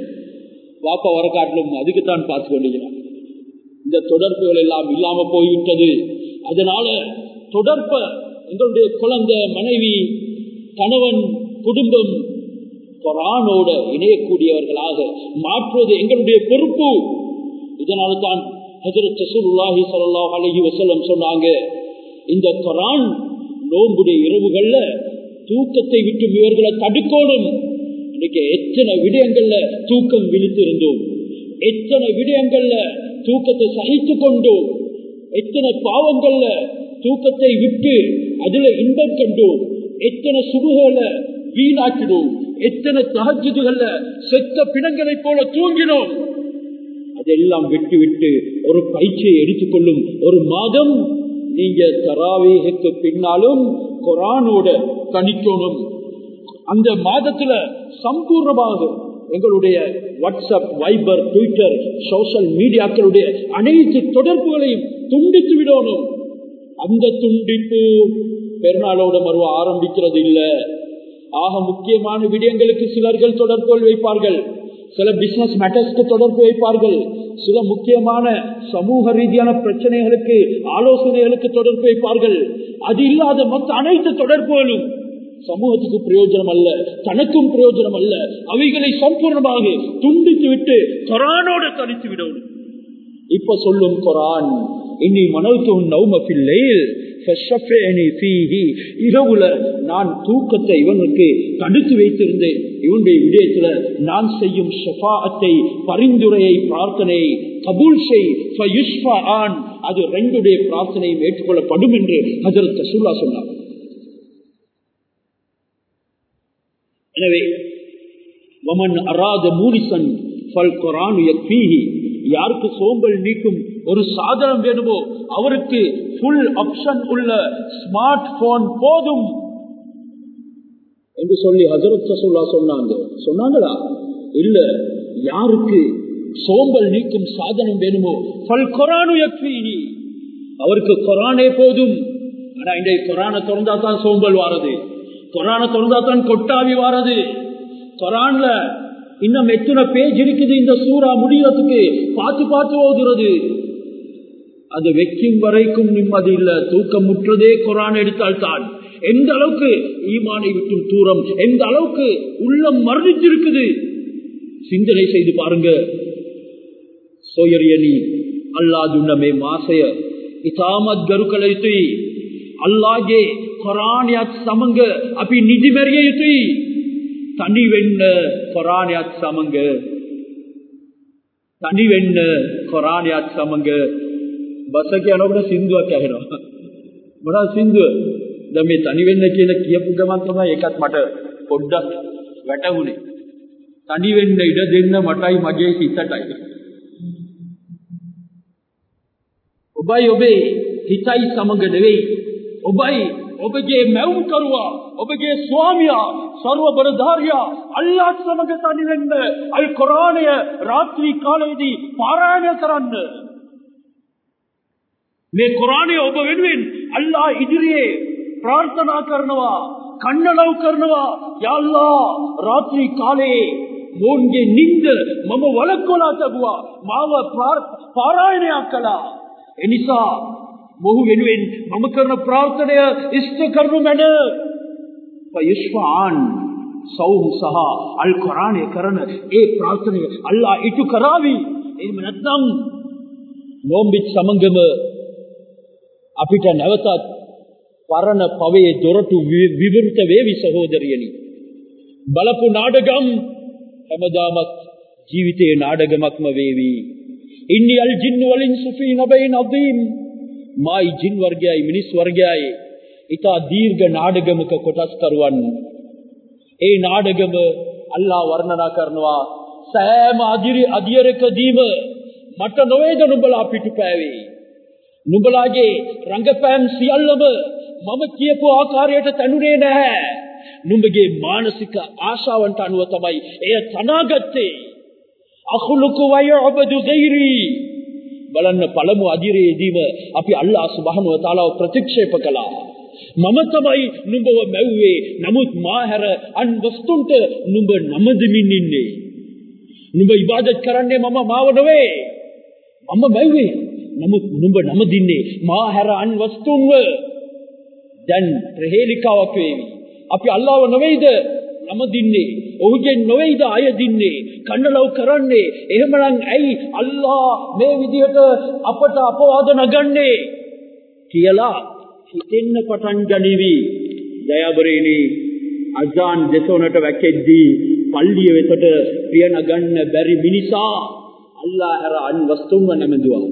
வாப்பா வர காட்டிலும் அதுக்குத்தான் பார்த்து கொண்டிருக்கிறார் இந்த தொடர்புகள் எல்லாம் இல்லாம போய்விட்டது அதனால தொடர்ப எங்களுடைய குழந்தை மனைவி கணவன் குடும்பம் கொரானோட இணையக்கூடியவர்களாக மாற்றுவது எங்களுடைய பொறுப்பு இதனால தான் ஹசரத் சசூலுல்லாஹி சல்லாஹ் அலஹி வசல்லம் சொன்னாங்க இந்த கொரான் நோன்புடைய இரவுகள்ல தூக்கத்தை விட்டு இவர்களை தடுக்கணும் இன்னைக்கு எத்தனை விடயங்கள்ல தூக்கம் விழித்திருந்தோம் எத்தனை விடயங்கள்ல தூக்கத்தை சகித்து கொண்டோம் எத்தனை பாவங்கள்ல தூக்கத்தை விட்டு அதுல இன்பம் கண்டோம் எத்தனை சுபுகளை வீணாக்கினோம் எத்தனை தகஜுதுகள்ல செத்த பிணங்களை போல தூங்கினோம் அதெல்லாம் விட்டு விட்டு ஒரு பயிற்சியை எடுத்துக்கொள்ளும் ஒரு மாதம் நீங்க தராவேகக்கு பின்னாலும் குரானோட கணிக்கணும் அந்த மாதத்துல சம்பூர்ணமாக எங்களுடைய வாட்ஸ்அப் வைபர் ட்விட்டர் சோசியல் மீடியாக்களுடைய அனைத்து தொடர்புகளையும் துண்டித்து விடணும் அந்த துண்டிப்பு பெருநாளோட மறுவ ஆரம்பிக்கிறது இல்ல ஆக முக்கியமான விடயங்களுக்கு சிலர்கள் தொடர்பு வைப்பார்கள் சில பிசினஸ் மேட்டர்ஸ்க்கு தொடர்பு வைப்பார்கள் சில முக்கியமான சமூக ரீதியான பிரச்சனைகளுக்கு ஆலோசனைகளுக்கு தொடர்பு வைப்பார்கள் அது இல்லாத மற்ற அனைத்து தொடர்புகளும் சமூகத்துக்கு பிரயோஜனம் அல்ல தனக்கும் பிரயோஜனம் அல்ல அவைகளை சம்பூர்ணமாக துண்டித்து விட்டு கொரானோட தனித்து விடணும் இப்ப சொல்லும் கொரான் இன்னி மனவுக்கு நௌமபில்லையில் இரவுல நான் தூக்கத்தை இவனுக்கு தடுத்து வைத்திருந்தேன் இவனுடைய விடயத்துல நான் செய்யும் ஷபாத்தை பரிந்துரையை பிரார்த்தனை கபூல் செய் அது ரெண்டுடைய பிரார்த்தனையும் ஏற்றுக்கொள்ளப்படும் என்று ஹசரத் ரசூல்லா சொன்னார் எனவே வமன் அராத மூரிசன் ஃபல் குரான் யாருக்கு சோம்பல் நீக்கும் ஒரு சாதனம் வேணுமோ அவருக்கு புல் ஆப்ஷன் உள்ள ஸ்மார்ட் போன் போதும் என்று சொல்லி ஹசரத் சசுல்லா சொன்னாங்க சொன்னாங்களா இல்ல யாருக்கு சோம்பல் நீக்கும் சாதனம் வேணுமோ பல் கொரானு அவருக்கு கொரானே போதும் ஆனா இன்றைய கொரானை திறந்தா தான் சோம்பல் வாரது கொரானை திறந்தா தான் கொட்டாவி வாரது கொரான்ல இன்னும் எத்தனை பேஜ் இருக்குது இந்த சூறா முடியறதுக்கு பார்த்து பார்த்து ஓதுறது அது வைக்கும் வரைக்கும் நிம்மதி இல்ல தூக்கம் முற்றதே கொரான் எடுத்தால் தான் எந்த அளவுக்கு ஈமானை விட்டும் தூரம் எந்த அளவுக்கு உள்ளம் மரணிச்சிருக்குது சிந்தனை செய்து பாருங்க சோயரியனி அல்லாதுன்னமே மாசைய ඉතාමත් ගරු කළ යුතුයි අල්ලාගේ කොරාණයත් සමඟ අපි නිදිමැරිය යුතුයි තනි වෙන්න කොරාණයත් සමඟ තනි වෙන්න කොරාණයත් සමඟ බස කියනකොට සින්දුවක් ඇහෙනවා මොනවද සින්දුව දැන් මේ තනි වෙන්න කියලා කියපු ගමන් තමයි ඒකත් මට පොඩ්ඩක් වැටහුනේ තනි වෙන්න ඉඩ දෙන්න මටයි මගේ හිතටයි ඔබයි ඔබේ හිතයි සමග නෙවෙයි ඔබයි ඔබගේ මැවුම්කරුවා ඔබගේ ස්වාමියා සර්ව බරධාරයා අල්ලාත් සමග තනි වෙන්න අල් කොරාණය රාත්‍රී කාලයේදී පාරායනය කරන්න මේ කොරාණය ඔබ වෙනුවෙන් අල්ලා ඉදිරියේ ප්‍රාර්ථනා කරනවා කන්නලව් කරනවා යල්ලා රාත්‍රී කාලයේ මොන්ගේ නින්ද මම වලක්කොලා තබුවා මාව පාරායනයක් කළා එනිසා මොහු වෙනුවෙන් මම කරන ප්‍රාර්ථනය ඉෂ්ට කරනු මැන යුෂ්වාන් සෞම් සහ අල් කොරාණය කරන ඒ ප්‍රාර්ථනය අල්ලා ඉටු කරාවි එහෙම නැත්නම් නෝම්බිත් සමගම අපිට නැවතත් පරණ පවේ දොරටු විවෘත වේවි සහෝදරියනි බලපු නාඩගම් හැමදාමත් ජීවිතයේ නාඩගමක්ම වේවි ඉන්නි අල් ජින්න වලින් සුෆී නබයින් අදීම් මායි ජින් වර්ගයයි මිනිස් වර්ගයයි ඉතා දීර්ඝ නාඩගමක කොටස් කරුවන් ඒ නාඩගම අල්ලා වර්ණනා කරනවා සෑම අදිරි අධියරකදීම මට නොවේද නුඹලා පිටු පෑවේ නුඹලාගේ රංගපෑම් සියල්ලම මම කියපු ආකාරයට තැනුනේ නැහැ නුඹගේ මානසික ආශාවන්ට අනුව තමයි එය තනාගත්තේ අහුලුකු වය ඔබදු ගෛරී බලන්න පළමු අදිරේදීම අපි අල්ලා සුබහනුව තාලාව ප්‍රතික්ෂේප කළා මම තමයි නුඹව මැව්වේ නමුත් මාහැර අන් වස්තුන්ට නුඹ නමදමින් ඉන්නේ නුඹ ඉබාදත් කරන්නේ මම මාව නොවේ මම මැව්වේ නමුත් නුඹ නමදින්නේ මාහැර අන් වස්තුන්ව දැන් ප්‍රහේලිකාවක් වේවි අපි අල්ලාව නොවේද නමදින්නේ ඔහුගෙන් නොවේද අය දින්නේ කන්නලව් කරන්නේ එහෙමනම් ඇයි අල්ලා මේ විදිහට අපට අපවාද නගන්නේ කියලා හිතෙන්න පටන් ගනිවි දයාබරේනි අජාන් දෙසොනට වැකෙද්දී පල්ලිය වෙතට ප්‍රිය නගන්න බැරි මිනිසා අල්ලා හැර අන් වස්තුන්ව නැමදුවා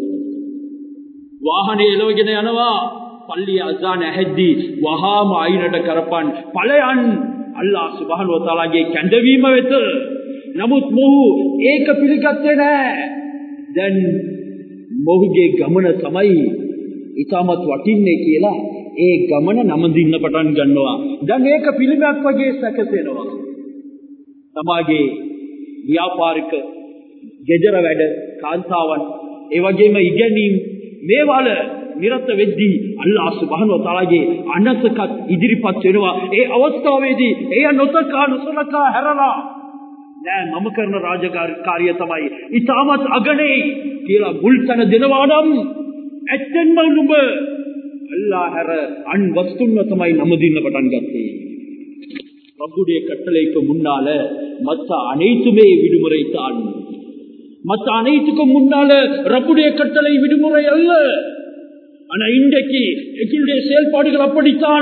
වාහනේ එලවගෙන යනවා පල්ලිය අජාන ඇහෙද්දී වහාම අයිනට කරපන් ඵලයන් අල්ලා සුබහනුව තාලාගේ කැඳවීම වෙත නමුත් මොහු ඒක පිළිගත්තේ නෑ දැන් මොහුගේ ගමන තමයි ඉතාමත් වටින්නේ කියලා ඒ ගමන නමදින්න පටන් ගන්නවා දැන් ඒක පිළිමයක් වගේ සැකසෙනවා තමාගේ ව්‍යාපාරික ගෙදර වැඩ කාන්තාවන් ඒ වගේම ඉගැනීම් මේවාල නිරත වෙද්දී අල්ලාහ් සුබ්හානහු වතාලාගේ අනසකත් ඉදිරිපත් වෙනවා ඒ අවස්ථාවේදී එය නොතකා නොසලකා හැරලා නෑ මම කරන රාජකාරිය තමයි ඉතාමත් අගනේ කියලා මුල්තන දෙනවා නම් ඇත්තෙන්ම නුඹ අල්ලා හැර අන් වස්තුන්ව තමයි නමදින්න පටන් ගත්තේ ரப்புடைய கட்டளைக்கு முன்னால மற்ற அனைத்துமே விடுமுறை தான் மற்ற அனைத்துக்கும் முன்னால ரப்புடைய கட்டளை விடுமுறை அல்ல ஆனா இன்றைக்கு எங்களுடைய செயல்பாடுகள் அப்படித்தான்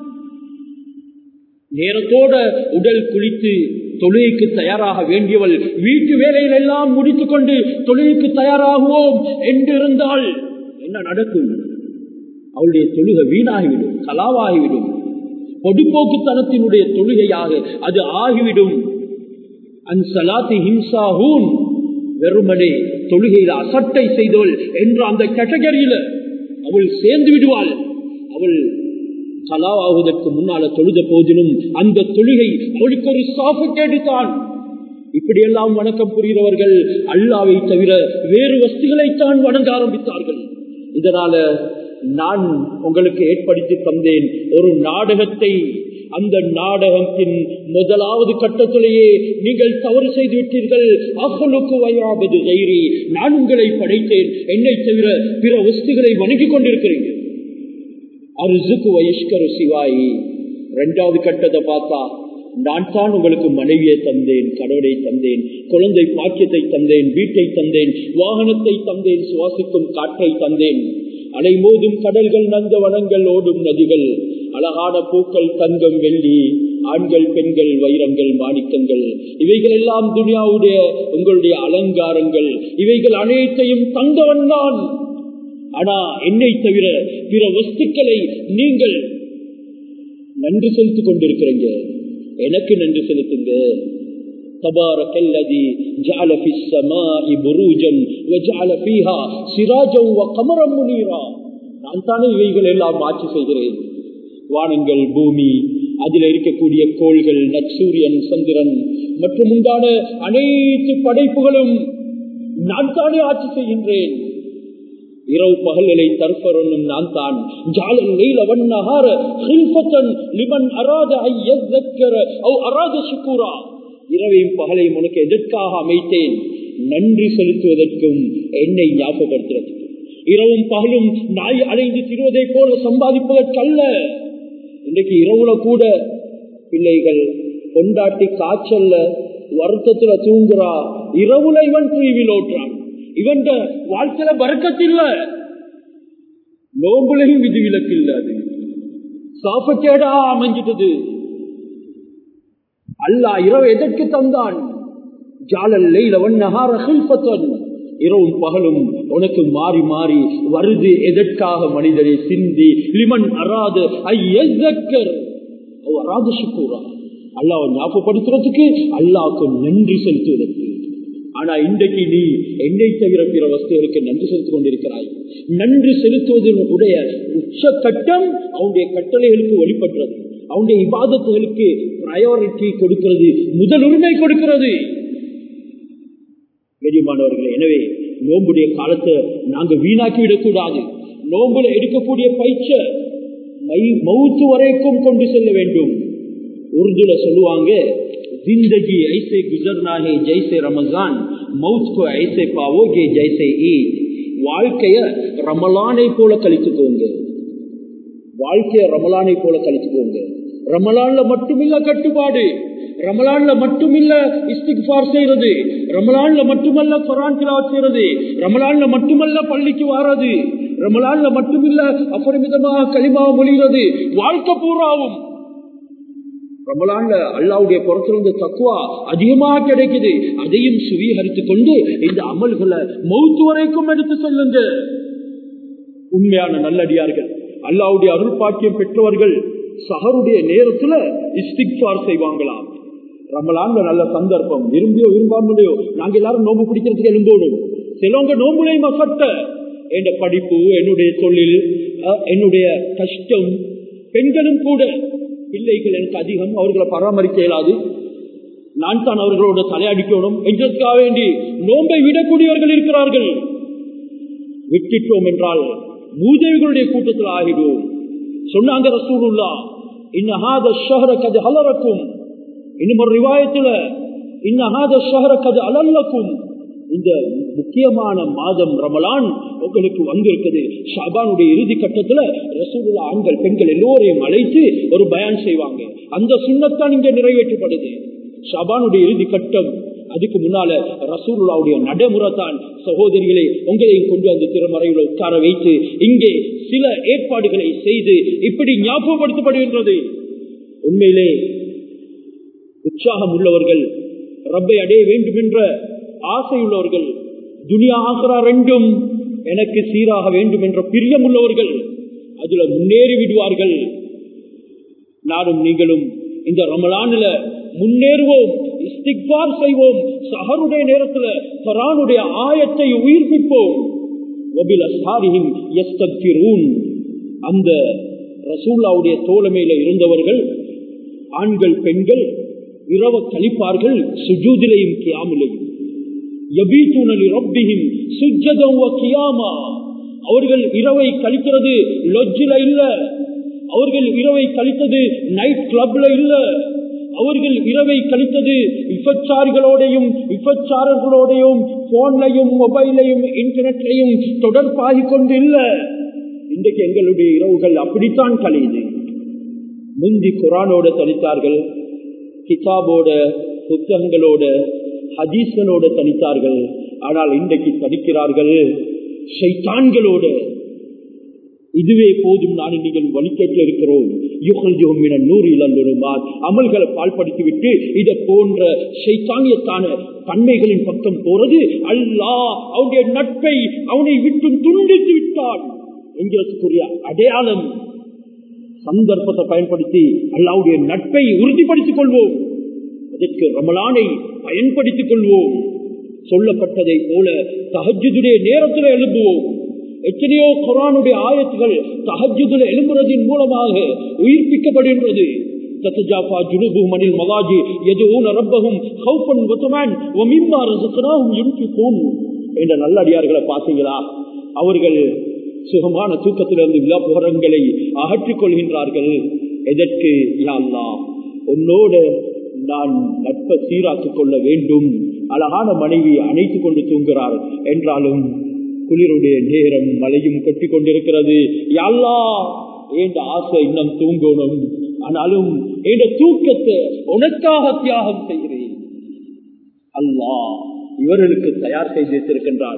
நேரத்தோட உடல் குளித்து தொழுகைக்கு தயாராக வேண்டியவள் வீட்டு வேலைகள் எல்லாம் முடித்துக் கொண்டு தொழுகைக்கு தயாராகுவோம் என்று இருந்தால் என்ன நடக்கும் அவளுடைய தொழுகை வீணாகிவிடும் கலாவாகிவிடும் பொதுப்போக்குத்தனத்தினுடைய தொழுகையாக அது ஆகிவிடும் அன்சலாத்தி ஹிம்சாஹூன் வெறுமனே தொழுகையில் அசட்டை செய்தவள் என்ற அந்த கேட்டகரியில அவள் சேர்ந்து விடுவாள் அவள் கலாவாகுவதற்கு முன்னால தொழுத போதிலும் அந்த தொழுகை அவளுக்கு ஒரு சாஃபுக்கேடு தான் இப்படியெல்லாம் வணக்கம் புரிகிறவர்கள் அல்லாவை தவிர வேறு வஸ்துகளைத்தான் வணங்க ஆரம்பித்தார்கள் இதனால நான் உங்களுக்கு ஏற்படுத்தி தந்தேன் ஒரு நாடகத்தை அந்த நாடகத்தின் முதலாவது கட்டத்திலேயே நீங்கள் தவறு செய்து விட்டீர்கள் அகலுக்கு வயாவது கைரி நான் உங்களை படைத்தேன் என்னை தவிர பிற வஸ்துகளை வணங்கிக் கொண்டிருக்கிறீங்க அருசுக்கு வயஸ்கரு சிவாயி ரெண்டாவது கட்டத்தை பார்த்தா நான் தான் உங்களுக்கு மனைவியை தந்தேன் கடவுளை தந்தேன் குழந்தை பாக்கியத்தை தந்தேன் வீட்டை தந்தேன் வாகனத்தை தந்தேன் சுவாசிக்கும் காற்றை தந்தேன் அலைமோதும் கடல்கள் நந்த வனங்கள் ஓடும் நதிகள் அழகான பூக்கள் தங்கம் வெள்ளி ஆண்கள் பெண்கள் வைரங்கள் மாணிக்கங்கள் இவைகள் எல்லாம் துனியாவுடைய உங்களுடைய அலங்காரங்கள் இவைகள் அனைத்தையும் தந்தவன் தான் ஆனா என்னை தவிர பிற வஸ்துக்களை நீங்கள் நன்றி செலுத்திக் கொண்டிருக்கிறீங்க எனக்கு நன்றி செலுத்துங்க تبارك الذي جعل في السماء بروجا وجعل فيها سراجا وقمرا منيرا நான் தானே இவைகள் எல்லாம் ஆட்சி செய்கிறேன் வானங்கள் பூமி அதில் இருக்கக்கூடிய கோள்கள் நற்சூரியன் சந்திரன் மற்றும் உண்டான அனைத்து படைப்புகளும் நான் தானே ஆட்சி செய்கின்றேன் இரவு பகல்களை தற்பரனும் நான் தான் ஜாலல் நீல வண்ணஹார ஹில்பத்தன் லிமன் அராத ஐயக்கர அவ் அராத சுக்கூரா இரவையும் பகலையும் உனக்கு எதற்காக அமைத்தேன் நன்றி செலுத்துவதற்கும் என்னை ஞாபகப்படுத்துவதற்கு இரவும் பகலும் நாய் அலைந்து திரிவதை போல சம்பாதிப்பதற்கல்ல இன்றைக்கு இரவுல கூட பிள்ளைகள் கொண்டாட்டி காய்ச்சல்ல வருத்தத்துல தூங்குறா இரவுல இவன் டிவியில் ஓட்டுறான் இவன் வாழ்க்கையில பறக்கத்தில்ல நோம்புலையும் விதிவிலக்கு இல்ல அது சாப்பக்கேடா அமைஞ்சிட்டது அல்லா இரவு எதற்கு தந்தான் இரவும் பகலும் உனக்கு மாறி மாறி வருது எதற்காக மனிதனை சிந்தி லிமன் அராது அராது சுக்கூரா அல்லாவை ஞாபகப்படுத்துறதுக்கு அல்லாவுக்கு நன்றி செலுத்துவதற்கு ஆனா இன்றைக்கு நீ என்னை தவிர பிற வஸ்துகளுக்கு நன்றி செலுத்திக் கொண்டிருக்கிறாய் நன்றி செலுத்துவதனுடைய உச்சகட்டம் அவனுடைய கட்டளைகளுக்கு வழிபடுறது அவனுடைய இபாதத்துகளுக்கு பிரயாரிட்டி கொடுக்கிறது முதல் உரிமை கொடுக்கிறது கெடிமானவர்களே எனவே நோம்புடைய காலத்தை நாங்க வீணாக்கி விடக்கூடாது நோம்புல எடுக்கக்கூடிய பயிற்ச மவுத்து வரைக்கும் கொண்டு செல்ல வேண்டும் உருதுல சொல்லுவாங்க जिंदगी ऐसे गुजरना है जैसे रमजान मौत को ऐसे पाओगे जैसे ईद வாழ்க்கைய ரமலானை போல கழித்துக்கோங்க வாழ்க்கைய ரமலானை போல கழித்துக்கோங்க ரமலான்ல மட்டுமில்ல கட்டுப்பாடு ரமலான்ல மட்டுமில்ல இஸ்திக்பார் செய்யறது ரமலான்ல மட்டுமல்ல குரான் கிராத் செய்யறது ரமலான்ல மட்டுமல்ல பள்ளிக்கு வாரது ரமலான்ல மட்டுமில்ல அபரிமிதமாக களிமா மொழிகிறது வாழ்க்கை பூராவும் ரமலான்ல அல்லாவுடைய புறத்திலிருந்து தக்குவா அதிகமாக கிடைக்குது அதையும் சுவீகரித்துக் கொண்டு இந்த அமல்களை மௌத்து வரைக்கும் எடுத்து செல்லுங்க உண்மையான நல்லடியார்கள் அல்லாவுடைய அருள் பாக்கியம் பெற்றவர்கள் சஹருடைய நேரத்துல இஸ்திக்பார் செய்வாங்களாம் ரமலான்ல நல்ல சந்தர்ப்பம் விரும்பியோ விரும்பாமலையோ நாங்க எல்லாரும் நோம்பு பிடிக்கிறதுக்கு எழுந்தோடும் சிலவங்க நோம்புலையும் அசட்ட என் படிப்பு என்னுடைய தொழில் என்னுடைய கஷ்டம் பெண்களும் கூட பிள்ளைகள் எனக்கு அதிகம் அவர்களை பராமரிக்க இயலாது நான் தான் அவர்களோட தலையடிக்கணும் என்றதுக்காக வேண்டி நோன்பை விடக்கூடியவர்கள் இருக்கிறார்கள் விட்டுட்டோம் என்றால் மூதேவிகளுடைய கூட்டத்தில் ஆகிடுவோம் சொன்னாங்க ரசூலுல்லா இன்னஹாத ஷஹர கது அலரக்கும் இன்னும் ஒரு ரிவாயத்துல இன்னஹாத ஷஹர கது அலல்லக்கும் இந்த முக்கியமான மாதம் ரமலான் உங்களுக்கு வந்திருக்குது ஷாபானுடைய இறுதி கட்டத்துல ரசூலுல்லா ஆண்கள் பெண்கள் எல்லோரையும் அழைத்து ஒரு பயான் செய்வாங்க அந்த சுண்ணத்தான் இங்க நிறைவேற்றப்படுது ஷாபானுடைய இறுதி கட்டம் அதுக்கு முன்னால ரசூலுல்லாவுடைய நடைமுறை தான் சகோதரிகளை உங்களையும் கொண்டு அந்த திருமறையில உட்கார வைத்து இங்கே சில ஏற்பாடுகளை செய்து இப்படி ஞாபகப்படுத்தப்படுகின்றது உண்மையிலே உற்சாகம் உள்ளவர்கள் ரப்பை அடைய வேண்டும் என்ற ஆசை உள்ளவர்கள் துனியா ஆசரா ரெண்டும் எனக்கு சீராக வேண்டும் என்ற பிரியம் உள்ளவர்கள் அதுல முன்னேறி விடுவார்கள் நானும் நீங்களும் இந்த ரமலான்ல முன்னேறுவோம் இஸ்திக்பார் செய்வோம் சஹருடைய நேரத்துல கரானுடைய ஆயத்தை உயிர்ப்பிப்போம் அந்த ரசூல்லாவுடைய தோழமையில இருந்தவர்கள் ஆண்கள் பெண்கள் இரவ கழிப்பார்கள் சுஜூதிலையும் கியாமிலையும் அவர்கள் இரவை கழிக்கிறது லொஜ்ஜில இல்ல அவர்கள் இரவை கழித்தது நைட் கிளப்ல இல்ல அவர்கள் இரவை கழித்தது விபச்சாரிகளோடையும் விபச்சாரர்களோடையும் போன்லையும் மொபைலையும் இன்டர்நெட்லையும் தொடர்பாகி கொண்டு இல்ல இன்றைக்கு எங்களுடைய இரவுகள் அப்படித்தான் கழியுது முந்தி குரானோட தனித்தார்கள் கிதாபோட புத்தகங்களோட ஹதீஸ்களோட தனித்தார்கள் ஆனால் இன்றைக்கு தனிக்கிறார்கள் ஷைத்தான்களோட இதுவே போதும் நான் நீங்கள் வழிகேட்டில் இருக்கிறோம் அமல்களை பால்படுத்தி விட்டு இதை போன்ற சைத்தானியத்தான தன்மைகளின் பக்கம் போறது அல்லா அவனுடைய நட்பை அவனை விட்டும் துண்டித்து விட்டான் என்கிறதுக்குரிய அடையாளம் சந்தர்ப்பத்தை பயன்படுத்தி அல்லாவுடைய நட்பை உறுதிப்படுத்திக் கொள்வோம் அதற்கு ரமலானை பயன்படுத்திக் கொள்வோம் சொல்லப்பட்டதை போல தகஜுடைய நேரத்தில் எழுப்புவோம் எத்தனையோ குரானுடைய ஆயத்துகள் தகஜுதுல எழும்புறதின் மூலமாக உயிர்ப்பிக்கப்படுகின்றது تتجافى جنوبهم عن المضاجع يدعون ربهم خوفا وطمعا ومما رزقناهم ينفقون என்ற நல்லடியார்களை பார்த்தீங்களா அவர்கள் சுகமான தூக்கத்திலிருந்து விழாப்புகரங்களை அகற்றிக் கொள்கின்றார்கள் எதற்கு யாழ்லா உன்னோட நான் நட்பை சீராக்கிக் கொள்ள வேண்டும் அழகான மனைவி அணைத்துக் கொண்டு தூங்குகிறார் என்றாலும் குளிருடைய நேரம் மழையும் கொட்டி கொண்டிருக்கிறது யாழ்லா என்ற ஆசை இன்னும் தூங்கணும் ஆனாலும் என்ற தூக்கத்தை உனக்காக தியாகம் செய்கிறேன் அல்லா இவர்களுக்கு தயார் செய்து வைத்திருக்கின்றான்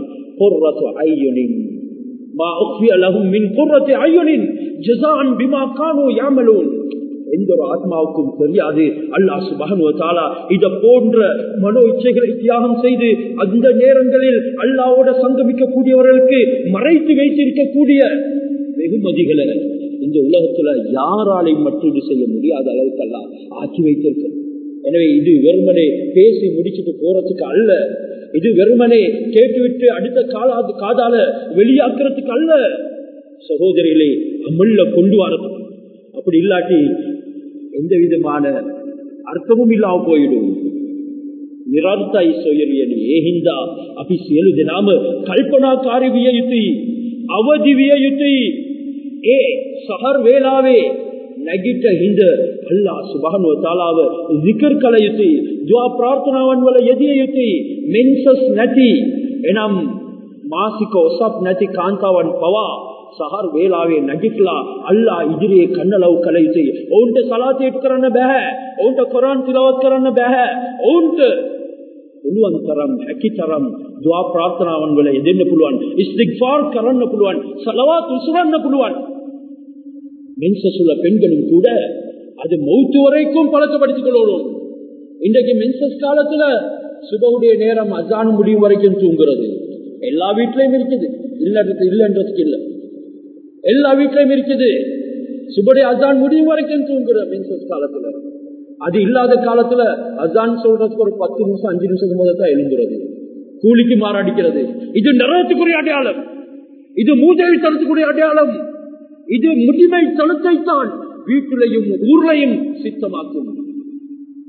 எந்த ஒரு ஆத்மாவுக்கும் தெரியாது அல்லா சுபகனுவத்தாலா இத போன்ற மனோ இச்சைகளை தியாகம் செய்து அந்த நேரங்களில் அல்லாவோட சங்கமிக்கக்கூடியவர்களுக்கு மறைத்து வைத்திருக்கக்கூடிய வெகுமதிகளை இந்த உலகத்துல யாராலையும் மட்டும் செய்ய முடியாத அளவுக்கு எல்லாம் ஆக்கி வைத்திருக்க எனவே இது வெறுமனே பேசி முடிச்சுட்டு போறதுக்கு அல்ல இது வெறுமனே கேட்டுவிட்டு அடுத்த காலா காதால வெளியாக்குறதுக்கு அல்ல சகோதரிகளை அமல்ல கொண்டு வரது அப்படி இல்லாட்டி எந்த விதமான ಅರ್ಥವೂ ಇல்லாம போயிடும் ನಿರಾರ್ಥ ಸೊಯರಿಯಲಿ ಏಹಿಂದ ಅಪಿ ಸೇಲುದೆ ನಾಮ ಕಲ್ಪನಾಕಾರಿ ವಿಯಯುತಿ ಅವಧಿ ವಿಯಯುತಿ ಏ ಸಹರ್ ವೇಲಾವೆ ನಗಿಟ ಹಿಂದ ಅಲ್ಲ ಸುಬಾನು ತಾಲಾವ ಜಿಕರ್ ಕಳೆಯುತಿ ದ್ವಾ ಪ್ರಾರ್ಥನಾವನ್ ವಲ ಎದಿಯುತಿ ಮೆನ್ಸಸ್ ನತಿ ಎನಂ ಮಾಸಿಕ ಒಸಪ್ ನತಿ ಕಾಂತಾವನ್ ಪವಾ සහර් වේලාවේ නැගිටලා අල්ලා ඉදිරියේ කන්නලව් කළ යුතුයි. ඔවුන්ට සලාතේට් කරන්න බෑ. ඔවුන්ට කොරාන් තිලවත් කරන්න බෑ. ඔවුන්ට පුළුවන් තරම් හැකි තරම් දුවා ප්‍රාර්ථනාවන් වල යෙදෙන්න පුළුවන්. ඉස්තිග්ෆාර් කරන්න පුළුවන්. සලවාත් උසුරන්න පුළුවන්. மென்சஸ் உள்ள பெண்களும் கூட அது மௌத்து வரைக்கும் பழக்கப்படுத்திக் கொள்ளணும் இன்றைக்கு மென்சஸ் காலத்துல சுபவுடைய நேரம் அசானம் முடியும் வரைக்கும் தூங்குறது எல்லா வீட்லயும் இருக்குது இல்லன்றது இல்லன்றதுக்கு இல்லை எல்லா வீட்லயும் இருக்குது சுபடைய அசான் முடியும் வரைக்கும் தூங்குற மென்சஸ் காலத்துல அது இல்லாத காலத்துல அசான் சொல்றதுக்கு ஒரு பத்து நிமிஷம் அஞ்சு நிமிஷத்துக்கு முதல் தான் எழுந்துறது கூலிக்கு மாறாடிக்கிறது இது நிறத்துக்குரிய அடையாளம் இது மூதேவி தரத்துக்குரிய அடையாளம் இது முடிமை தளத்தை தான் வீட்டிலையும் ஊர்லையும் சித்தமாக்கும்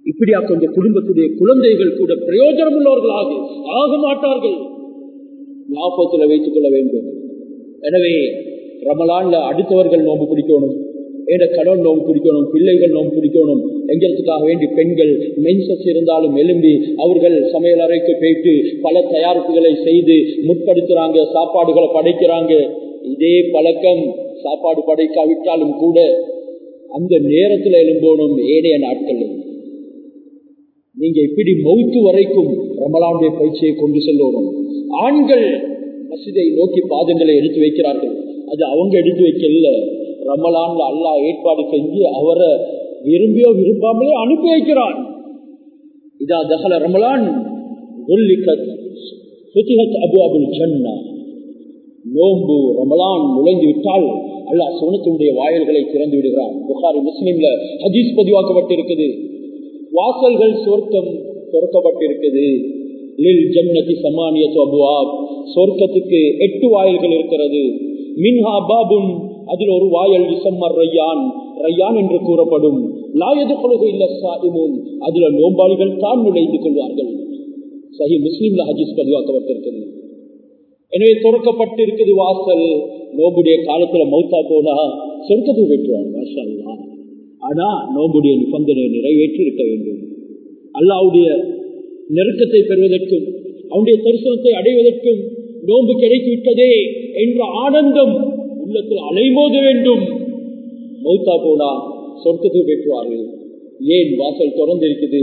இப்படியா கொஞ்சம் குடும்பத்துடைய குழந்தைகள் கூட பிரயோஜனம் உள்ளவர்களாக ஆக மாட்டார்கள் ஞாபகத்தில் வைத்துக் கொள்ள வேண்டும் எனவே ரமலான்ல அடுத்தவர்கள் நோம்பு பிடிக்கணும் ஏட கடன் நோம்பு பிடிக்கணும் பிள்ளைகள் நோம்பு பிடிக்கணும் எங்களுக்காக வேண்டி பெண்கள் மென்சஸ் இருந்தாலும் எழும்பி அவர்கள் சமையல் அறைக்கு போயிட்டு பல தயாரிப்புகளை செய்து முற்படுத்துறாங்க சாப்பாடுகளை படைக்கிறாங்க இதே பழக்கம் சாப்பாடு படைக்காவிட்டாலும் கூட அந்த நேரத்தில் எழும்போனும் ஏனைய நாட்கள் நீங்க இப்படி மௌத்து வரைக்கும் ரமலானுடைய பயிற்சியை கொண்டு செல்லணும் ஆண்கள் மசிதை நோக்கி பாதங்களை எடுத்து வைக்கிறார்கள் அது அவங்க எடுத்து வைக்கல ரமலான்ல அல்லாஹ் ஏற்பாடு செஞ்சு அவரை விரும்பியோ விரும்பாமலே அனுப்பி வைக்கிறான் இதா தகல ரமலான் அபு அபுல் ஜன்னா நோம்பு ரமலான் நுழைந்து விட்டால் அல்லாஹ் சோனத்தினுடைய வாயல்களை திறந்து விடுகிறான் புகாரி முஸ்லீம்ல ஹதீஸ் பதிவாக்கப்பட்டிருக்குது வாசல்கள் சொர்க்கம் திறக்கப்பட்டிருக்குது லில் ஜன்னதி சமானியத்து அபுவாப் சொர்க்கத்துக்கு எட்டு வாயில்கள் இருக்கிறது மின்ஹா பாபுன் அதில் ஒரு வாயல் இசம்மர் ரையான் ரையான் என்று கூறப்படும் லாயது கொள்கை இல்ல சாயிமும் அதுல நோம்பாளிகள் தான் நுழைந்து கொள்வார்கள் சஹி முஸ்லீம்ல ஹஜீஸ் பதிவாக்கப்பட்டிருக்கிறது எனவே திறக்கப்பட்டிருக்குது வாசல் நோம்புடைய காலத்துல மௌத்தா போனா சொர்க்கத்தை பெற்றுவார் மாஷா ஆனா நோம்புடைய நிபந்தனை நிறைவேற்றி இருக்க வேண்டும் அல்லாவுடைய நெருக்கத்தை பெறுவதற்கும் அவனுடைய தரிசனத்தை அடைவதற்கும் நோன்பு கிடைத்துவிட்டதே என்ற ஆனந்தம் உள்ளத்தில் அலைமோத வேண்டும் மௌத்தா போனா சொர்க்கத்தை பெற்றுவார்கள் ஏன் வாசல் திறந்திருக்குது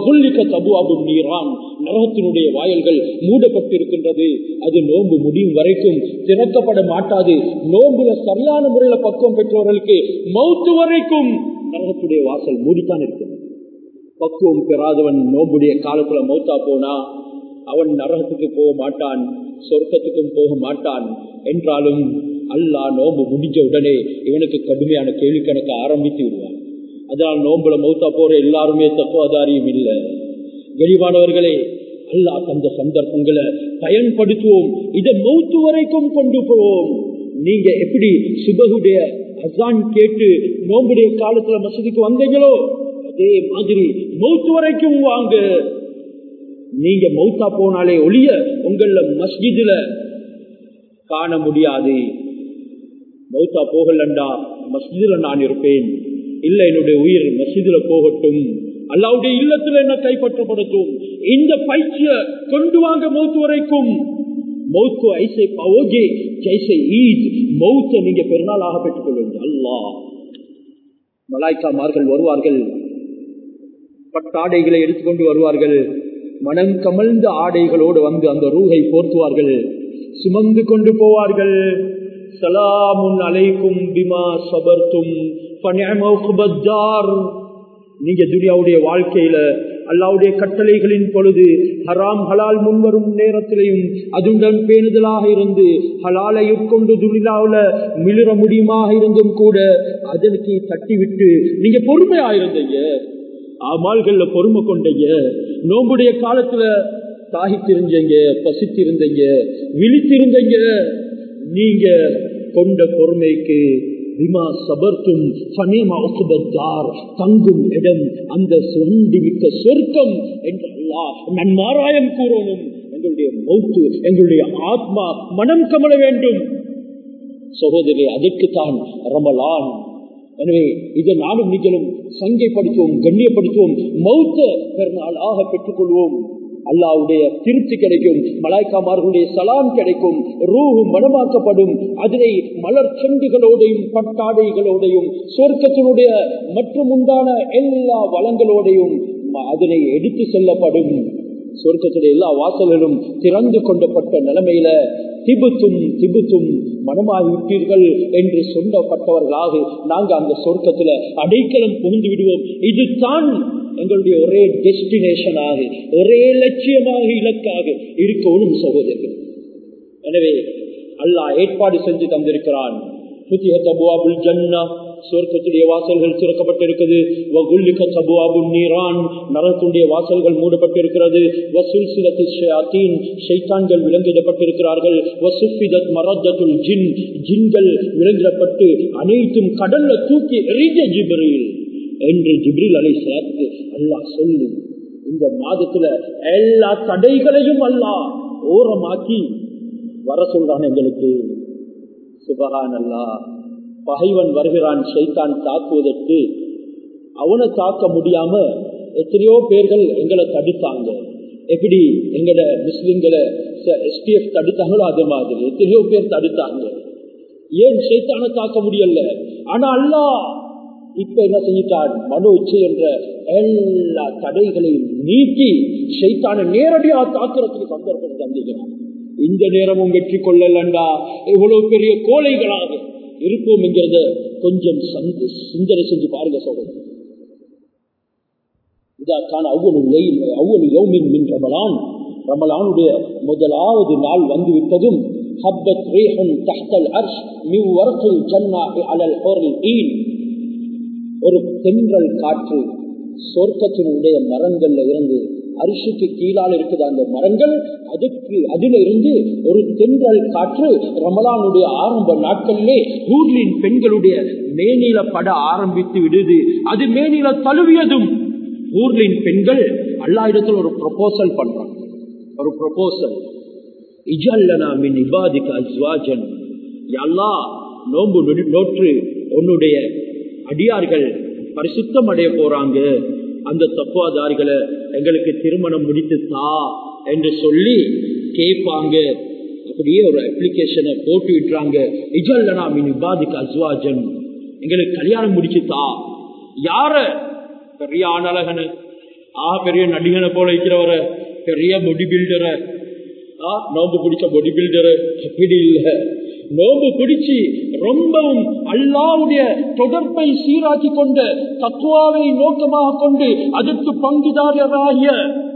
நீரான் நரகத்தினுடைய வாயல்கள் மூடப்பட்டிருக்கின்றது அது நோன்பு முடியும் வரைக்கும் திறக்கப்பட மாட்டாது நோன்புல சரியான முறையில பக்குவம் பெற்றவர்களுக்கு மௌத்து வரைக்கும் நரகத்துடைய வாசல் மூடித்தான் இருக்கிறது பக்குவம் பெறாதவன் நோம்புடைய காலத்துல மௌத்தா போனா அவன் நரகத்துக்கு போக மாட்டான் சொர்க்கத்துக்கும் போக மாட்டான் என்றாலும் அல்லாஹ் நோம்பு முடிஞ்ச உடனே இவனுக்கு கடுமையான கேள்வி கணக்க ஆரம்பித்து விடுவான் அதனால் நோம்புல மௌத்தா போற எல்லாருமே தத்துவாதாரியும் இல்லை வெளிவானவர்களே அல்லாஹ் தந்த சந்தர்ப்பங்களை பயன்படுத்துவோம் இதை மௌத்து வரைக்கும் கொண்டு போவோம் நீங்க எப்படி சுபகுடைய அசான் கேட்டு நோம்புடைய காலத்துல மசூதிக்கு வந்தீங்களோ அதே மாதிரி மௌத்து வரைக்கும் வாங்க நீங்க மௌத்தா போனாலே ஒளிய உங்கள மஸ்ஜிதுல காண முடியாது மௌத்தா போகலண்டா மஸ்ஜிதுல நான் இருப்பேன் இல்ல என்னுடைய உயிர் மஸ்ஜிதுல போகட்டும் அல்லாவுடைய இல்லத்துல என்ன கைப்பற்றப்படுத்தும் இந்த பயிற்சிய கொண்டு வாங்க மௌத்து வரைக்கும் மௌத்து ஐசை பவோகே ஜெய்சை ஈத் மௌத்த நீங்க பெருநாளாக பெற்றுக் கொள்ளுங்கள் அல்லா மலாய்க்காமார்கள் வருவார்கள் பட்டாடைகளை எடுத்துக்கொண்டு வருவார்கள் மனம் கமழ்ந்த ஆடைகளோடு வந்து அந்த ரூகை போர்த்துவார்கள் சுமந்து கொண்டு போவார்கள் சலாமுன் அலைக்கும் பிமா சபர்த்தும் நீங்க துனியாவுடைய வாழ்க்கையில அல்லாவுடைய கட்டளைகளின் பொழுது ஹராம் ஹலால் முன்வரும் நேரத்திலையும் அதுடன் பேணுதலாக இருந்து ஹலாலை உட்கொண்டு துனிலாவுல மிளிர முடியுமாக இருந்தும் கூட அதற்கு தட்டிவிட்டு நீங்க பொறுமையா இருந்தீங்க அமால்கள்ல பொறுமை கொண்டீங்க நோம்புடைய காலத்துல தாகித்திருந்தீங்க பசித்திருந்தீங்க விழித்திருந்தீங்க நீங்க கொண்ட பொறுமைக்கு விமா சபர்த்தும் சமீமா உசுபத்தார் தங்கும் இடம் அந்த சொண்டி மிக்க சொர்க்கம் என்று அல்லா நன்மாராயம் கூறணும் எங்களுடைய மௌத்து எங்களுடைய ஆத்மா மனம் கமல வேண்டும் சகோதரி அதற்குத்தான் ரமலான் எனவே இதை நானும் நீங்களும் சங்கைப்படுத்துவோம் கண்ணியப்படுத்துவோம் மௌத்த பெருநாளாக பெற்றுக்கொள்வோம் அல்லாவுடைய திருப்தி கிடைக்கும் மலாய்க்காமார்களுடைய சலாம் கிடைக்கும் ரூஹு மனமாக்கப்படும் அதனை மலர் செண்டுகளோடையும் பட்டாடைகளோடையும் சொர்க்கத்தினுடைய மற்றும் உண்டான எல்லா வளங்களோடையும் அதனை எடுத்து செல்லப்படும் சொர்க்கத்துடைய எல்லா வாசல்களும் திறந்து கொண்டப்பட்ட நிலைமையில திபுத்தும் திபுத்தும் மனமாகிவிட்டீர்கள் என்று சொல்லப்பட்டவர்களாக நாங்க அந்த சொர்க்கத்துல அடைக்கலம் புகுந்து விடுவோம் இதுதான் எங்களுடைய ஒரே டெஸ்டினேஷனாக ஒரே லட்சியமாக இலக்காக இருக்கணும் சகோதரர்கள் எனவே அல்லாஹ் ஏற்பாடு செஞ்சு தந்திருக்கிறான் சொர்க்கத்துடைய வாசல்கள் திறக்கப்பட்டிருக்கிறது நரகத்துடைய வாசல்கள் மூடப்பட்டிருக்கிறது வசூல் சிலத்து ஷைத்தான்கள் விலங்கிடப்பட்டிருக்கிறார்கள் வசுஃபிதத் மரத்தத்துல் ஜின் ஜின்கள் விலங்கிடப்பட்டு அனைத்தும் கடல்ல தூக்கி எறிஞ்ச ஜிபரில் என்று ஜிப்ரில் அலை சலாத்துக்கு அல்லாஹ் சொல்லு இந்த மாதத்துல எல்லா தடைகளையும் அல்லாஹ் ஓரமாக்கி வர சொல்றான் எங்களுக்கு சுபகான் அல்லா பகைவன் வருகிறான் ஷைத்தான் தாக்குவதற்கு அவனை தாக்க முடியாம எத்தனையோ பேர்கள் எங்களை தடுத்தாங்க எப்படி எங்கட முஸ்லிம்களை எஸ்டிஎஃப் தடுத்தாங்களோ அதே மாதிரி எத்தனையோ பேர் தடுத்தாங்க ஏன் சைத்தான தாக்க முடியல ஆனா அல்லா இப்ப என்ன செஞ்சிட்டான் மனோ உச்சை என்ற எல்லா தடைகளையும் நீக்கி சைத்தான நேரடியாக தாக்குறதுக்கு சந்தர்ப்பம் தந்திக்கிறான் இந்த நேரமும் வெற்றி கொள்ளலண்டா இவ்வளவு பெரிய கோழைகளாக இருப்போம் என்கிறத கொஞ்சம் சிந்தனை செஞ்சு பாருங்க சொல்றது இதற்கான அவ்வளவு அவ்வளவு யோமின் மின் ரமலான் ரமலானுடைய முதலாவது நாள் வந்து விட்டதும் ஹப்பத் ரேஹன் தஹ்தல் அர்ஷ் மிவ் வரத்தில் ஜன்னா அலல் ஹோரல் ஈன் ஒரு தென்றல் காற்று சொர்க்கத்தினுடைய மரங்கள்ல இருந்து அரிசிக்கு கீழால் இருக்குது அந்த மரங்கள் அதுக்கு அதுல இருந்து ஒரு தென்றல் காற்று ரமலானுடைய ஆரம்ப நாட்களிலே ஊர்லின் பெண்களுடைய மேனில பட ஆரம்பித்து விடுது அது மேனில தழுவியதும் ஊர்லின் பெண்கள் அல்லா இடத்துல ஒரு ப்ரொபோசல் பண்றாங்க ஒரு ப்ரொபோசல் இஜல்லனா மின் இபாதிக அஸ்வாஜன் எல்லா நோம்பு நோற்று உன்னுடைய அடியார்கள் பரிசுத்தம் அடைய போறாங்க அந்த தப்புவாதாரிகளை எங்களுக்கு திருமணம் முடித்து தா என்று சொல்லி கேட்பாங்க அப்படியே ஒரு அப்ளிகேஷனை போட்டு விட்டுறாங்க இஜல்லனா மின் இபாதிக அஸ்வாஜன் எங்களுக்கு கல்யாணம் முடிச்சு தா யார பெரிய ஆனழகனு ஆஹ் பெரிய நடிகனை போல இருக்கிறவர பெரிய பொடி பில்டரை நோம்பு பிடிச்ச பொடி பில்டரு அப்படி இல்ல நோம்பு பிடிச்சு ரொம்பவும் அல்லாவுடைய தொடர்பை சீராக்கி கொண்ட தத்துவாவை நோக்கமாக கொண்டு அதற்கு பங்குதாரராகிய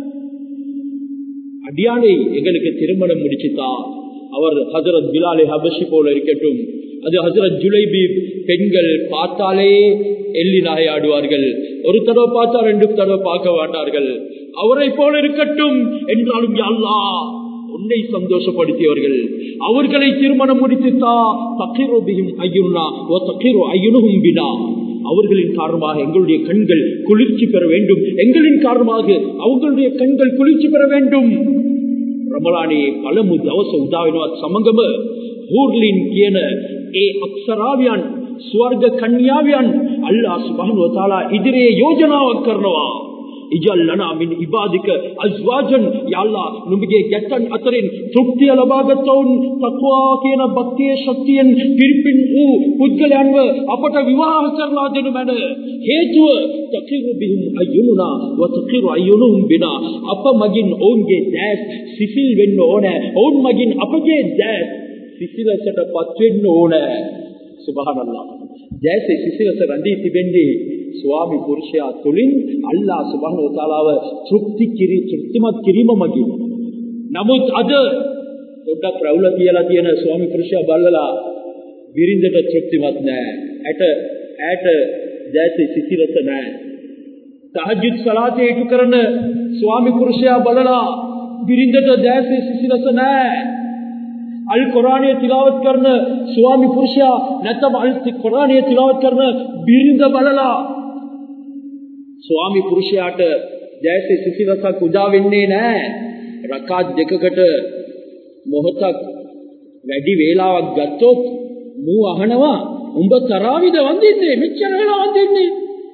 அடியானை எங்களுக்கு திருமணம் முடிச்சுதா அவர் ஹசரத் பிலாலே ஹபஷி போல இருக்கட்டும் அது ஹசரத் ஜுலைபி பெண்கள் பார்த்தாலே எள்ளி நாயாடுவார்கள் ஒரு தடவை பார்த்தா ரெண்டு தடவை பார்க்க மாட்டார்கள் அவரை போல இருக்கட்டும் என்றாலும் அல்லா உன்னை சந்தோஷப்படுத்தியவர்கள் அவர்களை திருமணம் முடித்துத்தா தக்கிரோபியும் ஐயுனா ஓ தக்கிரோ ஐயுனுகும் வினா அவர்களின் காரணமாக எங்களுடைய கண்கள் குளிர்ச்சி பெற வேண்டும் எங்களின் காரணமாக அவங்களுடைய கண்கள் குளிர்ச்சி பெற வேண்டும் ரமலானே பலமு தவச உதாவினோ சமங்கம ஊர்லின் கியன ஏ ಅಕ್ಷರಾವ್ಯಾನ್ ಸ್ವರ್ಗ ಕನ್ಯಾವ್ಯಾನ್ ಅಲ್ಲಾ ಸುಬಾನು ತಾಲಾ ಇದಿರೇ ಯೋಜನಾ ಕರ್ಣವಾ ಇಜಲ್ಲನ ಮಿನ್ ಇಬಾದಿಕ ಅಜ್ವಾಜನ್ ಯಾಲ್ಲ ನಿಮಗೆ ಗೆಟ್ಟನ್ ಅತರಿನ್ ತೃಪ್ತಿಯ ಲಭಾಗತ್ತವನ್ ತಕ್ವಾ කියන භක්තිය ශක්තියෙන් පිරිපින් වූ පුද්ගලයන්ව අපට විවාහ කරලා දෙනු මැන හේතුව තකිරු බිහිම් අයුනුනා වතකිරු අයුනුම් බිනා අප මගින් ඔවුන්ගේ දැස් සිසිල් වෙන්න ඕන ඔවුන් මගින් අපගේ දැස් සිසිලසට පත්වෙන්න ඕන සුබහනල්ලා ජයසේ සිසිලස රැඳී තිබෙන්නේ ස්වාමි පුරුෂයා තුළින් අල්ලා සුබහන තාලාව තෘප්ති කිරි තෘප්තිමත් කිරීම මගින් නමුත් අද පොඩ්ඩක් ප්‍රවුල කියලා තියෙන ස්වාමි පුරුෂයා බල්ලලා බිරිඳට තෘප්තිමත් නෑ ඇට ඇට ජයසේ සිසිලස නෑ තහජුද් සලාතේ ඉටු කරන ස්වාමි පුරුෂයා බලලා බිරිඳට ජයසේ සිසිලස නෑ අල් කොරානය තිලාවත් කරන ස්වාමි පුරුෂයා නැතම අල් කොරානය තිලාවත් කරන බිරිඳ බලලා ස්වාමි පුරුෂයාට ජයසේ සිසිලසක් උදා වෙන්නේ නැහැ රකාත් දෙකකට මොහොතක් වැඩි වේලාවක් ගත්තොත් මූ අහනවා උඹ තරාවිද වඳින්නේ මෙච්චර වෙලා වඳින්නේ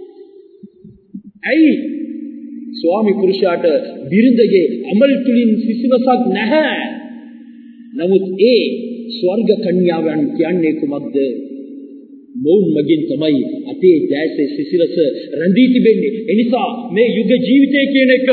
ඇයි ස්වාමි පුරුෂයාට බිරිඳගේ අමල් තුලින් සිසිලසක් නැහැ නමුත් ඒ ස්වර්ග කන්‍යාවන් කියන්නේ කුමක්ද මොවුන් මගින් තමයි අපේ දැසේ සිසිලස රැඳී තිබෙන්නේ එනිසා මේ යුග ජීවිතය කියන එක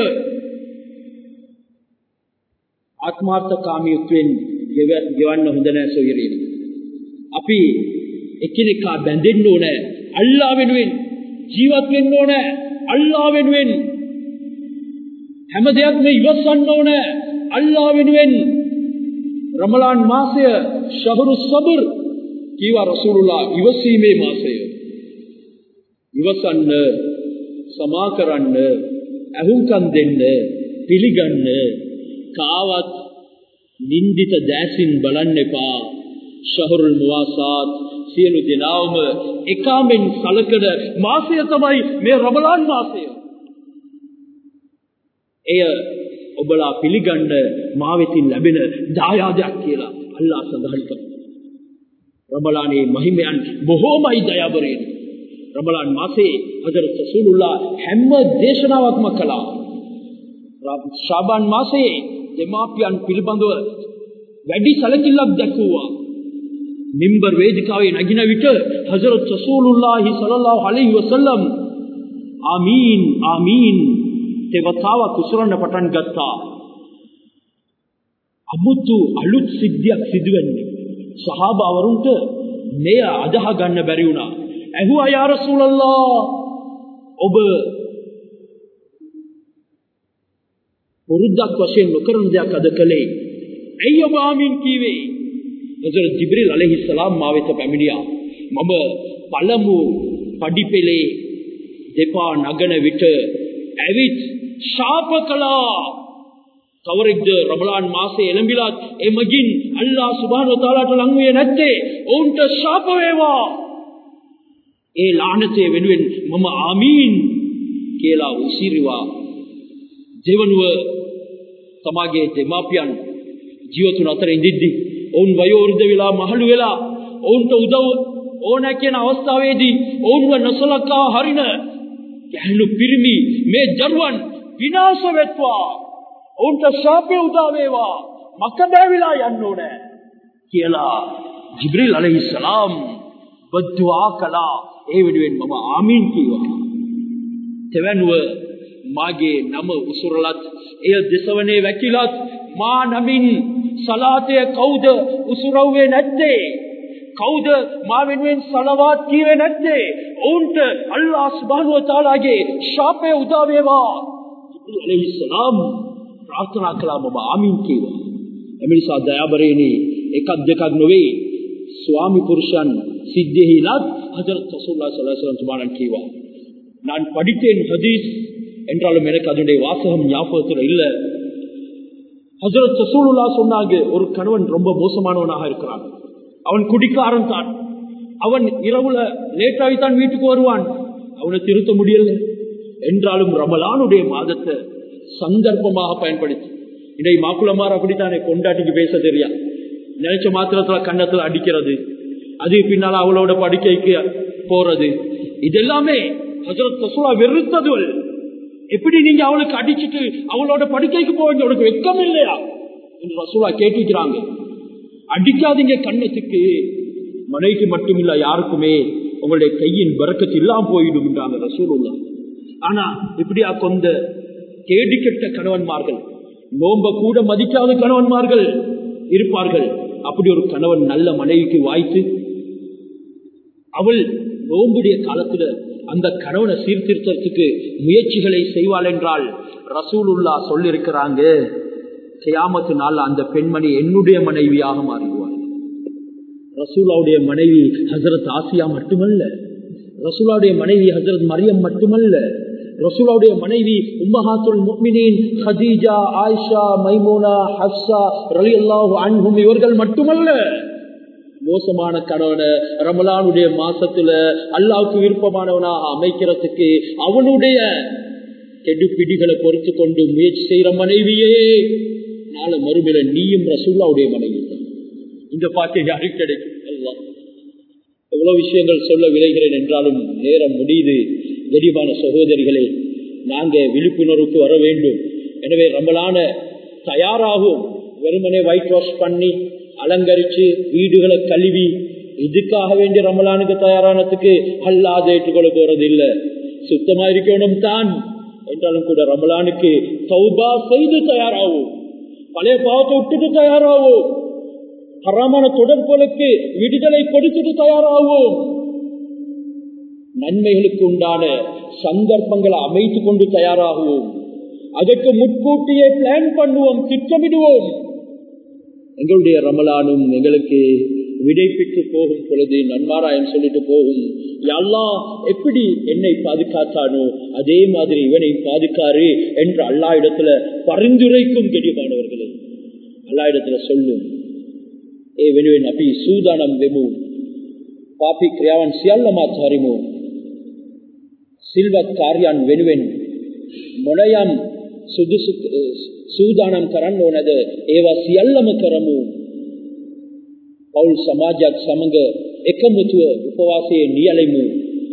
ආත්මාර්ථකාමීත්වයෙන් ගෙවන්න හොඳ නෑ සොයරේ අපි එකිනෙකා බැඳෙන්න ඕනේ අල්ලා වෙනුවෙන් ජීවත් වෙන්න ඕනේ අල්ලා වෙනුවෙන් හැම දෙයක්ම ඉවසන්න ඕනේ අල්ලා වෙනුවෙන් රමලාන් මාසය ශහරු සබර් කීවා රසූලුල්ලාහ ඉවසීමේ මාසය ඉවසන්න සමා කරන්න අහුම්කම් දෙන්න පිළිගන්න කාවත් නින්දිත දැසින් බලන්න එපා ශහරුල් මුවාසාත් සියලු දෙනාවම එකාමෙන් සලකන මාසය තමයි මේ රමලාන් මාසය. එය ඔබලා පිළිගන්න මාවෙතින් ලැබෙන දායාදයක් කියලා අල්ලා සඳහන් කරනවා. රමලානේ මහිමයන් බොහෝමයි දයාබරයෙන්. රමලාන් මාසේ හදරත් රසූලුල්ලාහ හැම දේශනාවක්ම කළා. ශාබාන් මාසයේ දෙමාපියන් පිළිබඳව වැඩි සැලකිල්ලක් දැක්වුවා. මිම්බර් වේදිකාවේ නගින විට හසරත් රසූලුල්ලාහි සල්ලල්ලාහු අලයිහි වසල්ලම් ආමීන් ආමීන් තෙවතාවක් උසරන්න පටන් ගත්තා. අමුතු අලුත් සිද්ධියක් සිදුවෙන්නේ. සහාබාවරුන්ට මෙය අදහ ගන්න බැරි වුණා. ඇහුවා යා රසූලල්ලාහ ඔබ පුරුද්දක් වශයෙන් නොකරන දෙයක් අද කළේ. ඇයි ඔබ ආමීන් කීවේ? හසරත් ජිබ්‍රීල් අලයිහිස්සලාම් මා වෙත පැමිණියා. මම පළමු පඩිපෙළේ දෙපා නගන විට ඇවිත් ශාප කළා. කවරෙක්ද රමලාන් මාසේ එළඹිලත් එමගින් අල්ලා සුබ්හානහු තාලාට ලං වූයේ නැත්තේ ඔවුන්ට ශාප වේවා. ඒ ලානතේ වෙනුවෙන් මම ආමීන් කියලා උසිරිවා. දෙවනුව තමාගේ දෙමාපියන් ජීවතුන් අතර ඉඳිද්දි ඔවුන් වයෝවෘද්ධ වෙලා මහලු වෙලා ඔවුන්ට උදව් ඕන කියන අවස්ථාවේදී ඔවුන්ව නොසලකා හරින ගැහණු පිරිමි මේ දරුවන් විනාශ වෙත්වා ඔවුන්ට ශාපය උදා වේවා මකදෑවිලා යන්න ඕනේ කියලා ජිබ්‍රීල් අලයිහිස්සලාම් බද්දුආ කළා ඒ වෙනුවෙන් මම ආමීන් කිව්වා තෙවනුව මාගේ නම උසුරලත් එය දෙසවනේ වැකිලත් මා නමින් සලාතය කවුද උසුරව්වේ නැත්තේ කවුද මා වෙනුවෙන් සලවාත් කීවේ නැත්තේ ඔවුන්ට අල්ලා සුබ්හානහු වතාලාගේ ශාපය උදා වේවා ජිබ්‍රීල් අලයිහිස්සලාම් ප්‍රාර්ථනා කළා මම ආමීන් කිව්වා එමිසා දයාබරේනි එකක් දෙකක් නොවේ சுவாமி புருஷன் சித்தியிலாத் ஹஜரத் ரசூல்லா ஸல்லல்லாஹு அலைஹி கீவா நான் படித்தேன் ஹதீஸ் என்றாலும் எனக்கு அதனுடைய வாசகம் ஞாபகத்தில் இல்ல ஹஜரத் ரசூலுல்லா சொன்னாங்க ஒரு கணவன் ரொம்ப மோசமானவனாக இருக்கிறான் அவன் குடிக்காரன் தான் அவன் இரவுல லேட்டாகி தான் வீட்டுக்கு வருவான் அவனை திருத்த முடியல என்றாலும் ரமலானுடைய மாதத்தை சந்தர்ப்பமாக பயன்படுத்தி இதை மாக்குளமார் அப்படித்தானே கொண்டாட்டிக்கு பேச தெரியா நினைச்ச மாத்திரத்துல கன்னத்துல அடிக்கிறது அது பின்னால அவளோட படுக்கைக்கு போறது இதெல்லாமே ஹசரத் ரசூலா வெறுத்தது எப்படி நீங்க அவளுக்கு அடிச்சுட்டு அவளோட படுக்கைக்கு போவீங்க உனக்கு வெக்கம் இல்லையா என்று ரசூலா கேட்டுக்கிறாங்க அடிக்காதீங்க கண்ணத்துக்கு மனைக்கு மட்டுமில்ல யாருக்குமே உங்களுடைய கையின் பறக்கத்து இல்லாம போயிடும் என்றாங்க ரசூலுல்லா ஆனா இப்படியா கொண்ட கேடி கெட்ட கணவன்மார்கள் நோம்ப கூட மதிக்காத கணவன்மார்கள் இருப்பார்கள் அப்படி ஒரு கணவன் நல்ல மனைவிக்கு வாய்த்து அவள் நோம்புடைய காலத்துல அந்த கணவனை சீர்திருத்தத்துக்கு முயற்சிகளை செய்வாள் என்றால் ரசூலுல்லா சொல்லிருக்கிறாங்க கியாமத்து நாள் அந்த பெண்மணி என்னுடைய மனைவியாக மாறிடுவாள் ரசூலாவுடைய மனைவி ஹசரத் ஆசியா மட்டுமல்ல ரசூலாவுடைய மனைவி ஹசரத் மரியம் மட்டுமல்ல ரசூலாவுடைய மனைவி உம்மஹாத்துல் முக்மினின் ஹதீஜா ஆயிஷா மைமோனா ஹப்சா ரலியல்லாஹு அன்ஹும் இவர்கள் மட்டுமல்ல மோசமான கணவனை ரமலானுடைய மாசத்துல அல்லாவுக்கு விருப்பமானவனாக அமைக்கிறதுக்கு அவனுடைய கெடுபிடிகளை பொறுத்து கொண்டு முயற்சி செய்யற மனைவியே நாளை மறுமையில நீயும் ரசூல்லாவுடைய மனைவி தான் இந்த பாட்டு யாருக்கு கிடைக்கும் அல்லா எவ்வளவு விஷயங்கள் சொல்ல விளைகிறேன் என்றாலும் நேரம் முடியுது கரிபான சகோதரிகளே நாங்க விழிப்புணர்வுக்கு வர வேண்டும் எனவே ரமலான தயாராகும் வெறுமனே ஒயிட் வாஷ் பண்ணி அலங்கரிச்சு வீடுகளை கழுவி இதுக்காக வேண்டி ரமலானுக்கு தயாரானதுக்கு அல்லாத ஏற்றுக்கொள்ள போறது இல்ல சுத்தமா இருக்கணும் தான் என்றாலும் கூட ரமலானுக்கு சௌபா செய்து தயாராகும் பழைய பாவத்தை விட்டுட்டு தயாராகும் ஹராமான தொடர்புகளுக்கு விடுதலை கொடுத்துட்டு தயாராகும் நன்மைகளுக்கு உண்டான சந்தர்ப்பங்களை அமைத்துக் கொண்டு தயாராகுவோம் அதற்கு முன்கூட்டியே பிளான் பண்ணுவோம் திட்டமிடுவோம் எங்களுடைய ரமலானும் எங்களுக்கு விடை பெற்று போகும் பொழுது நன்மாராயம் சொல்லிட்டு போகும் எல்லாம் எப்படி என்னை பாதுகாத்தானோ அதே மாதிரி இவனை பாதுகாரு என்று அல்லா இடத்துல பரிந்துரைக்கும் கெடியமானவர்களே அல்லா இடத்துல சொல்லும் ஏ வெனுவேன் அப்படி சூதானம் வெமு පාපි ක්‍රියාවන් සියල්ල මාත්හරිමු සිල්වත් කාර්යයන් වෙනුවෙන් මොනයම් සුදුසු සූදානම් කරන්න ඕනද ඒවා සියල්ලම කරමු පවුල් සමාජයක් සමග එකමුතුව උපවාසයේ නියැලෙමු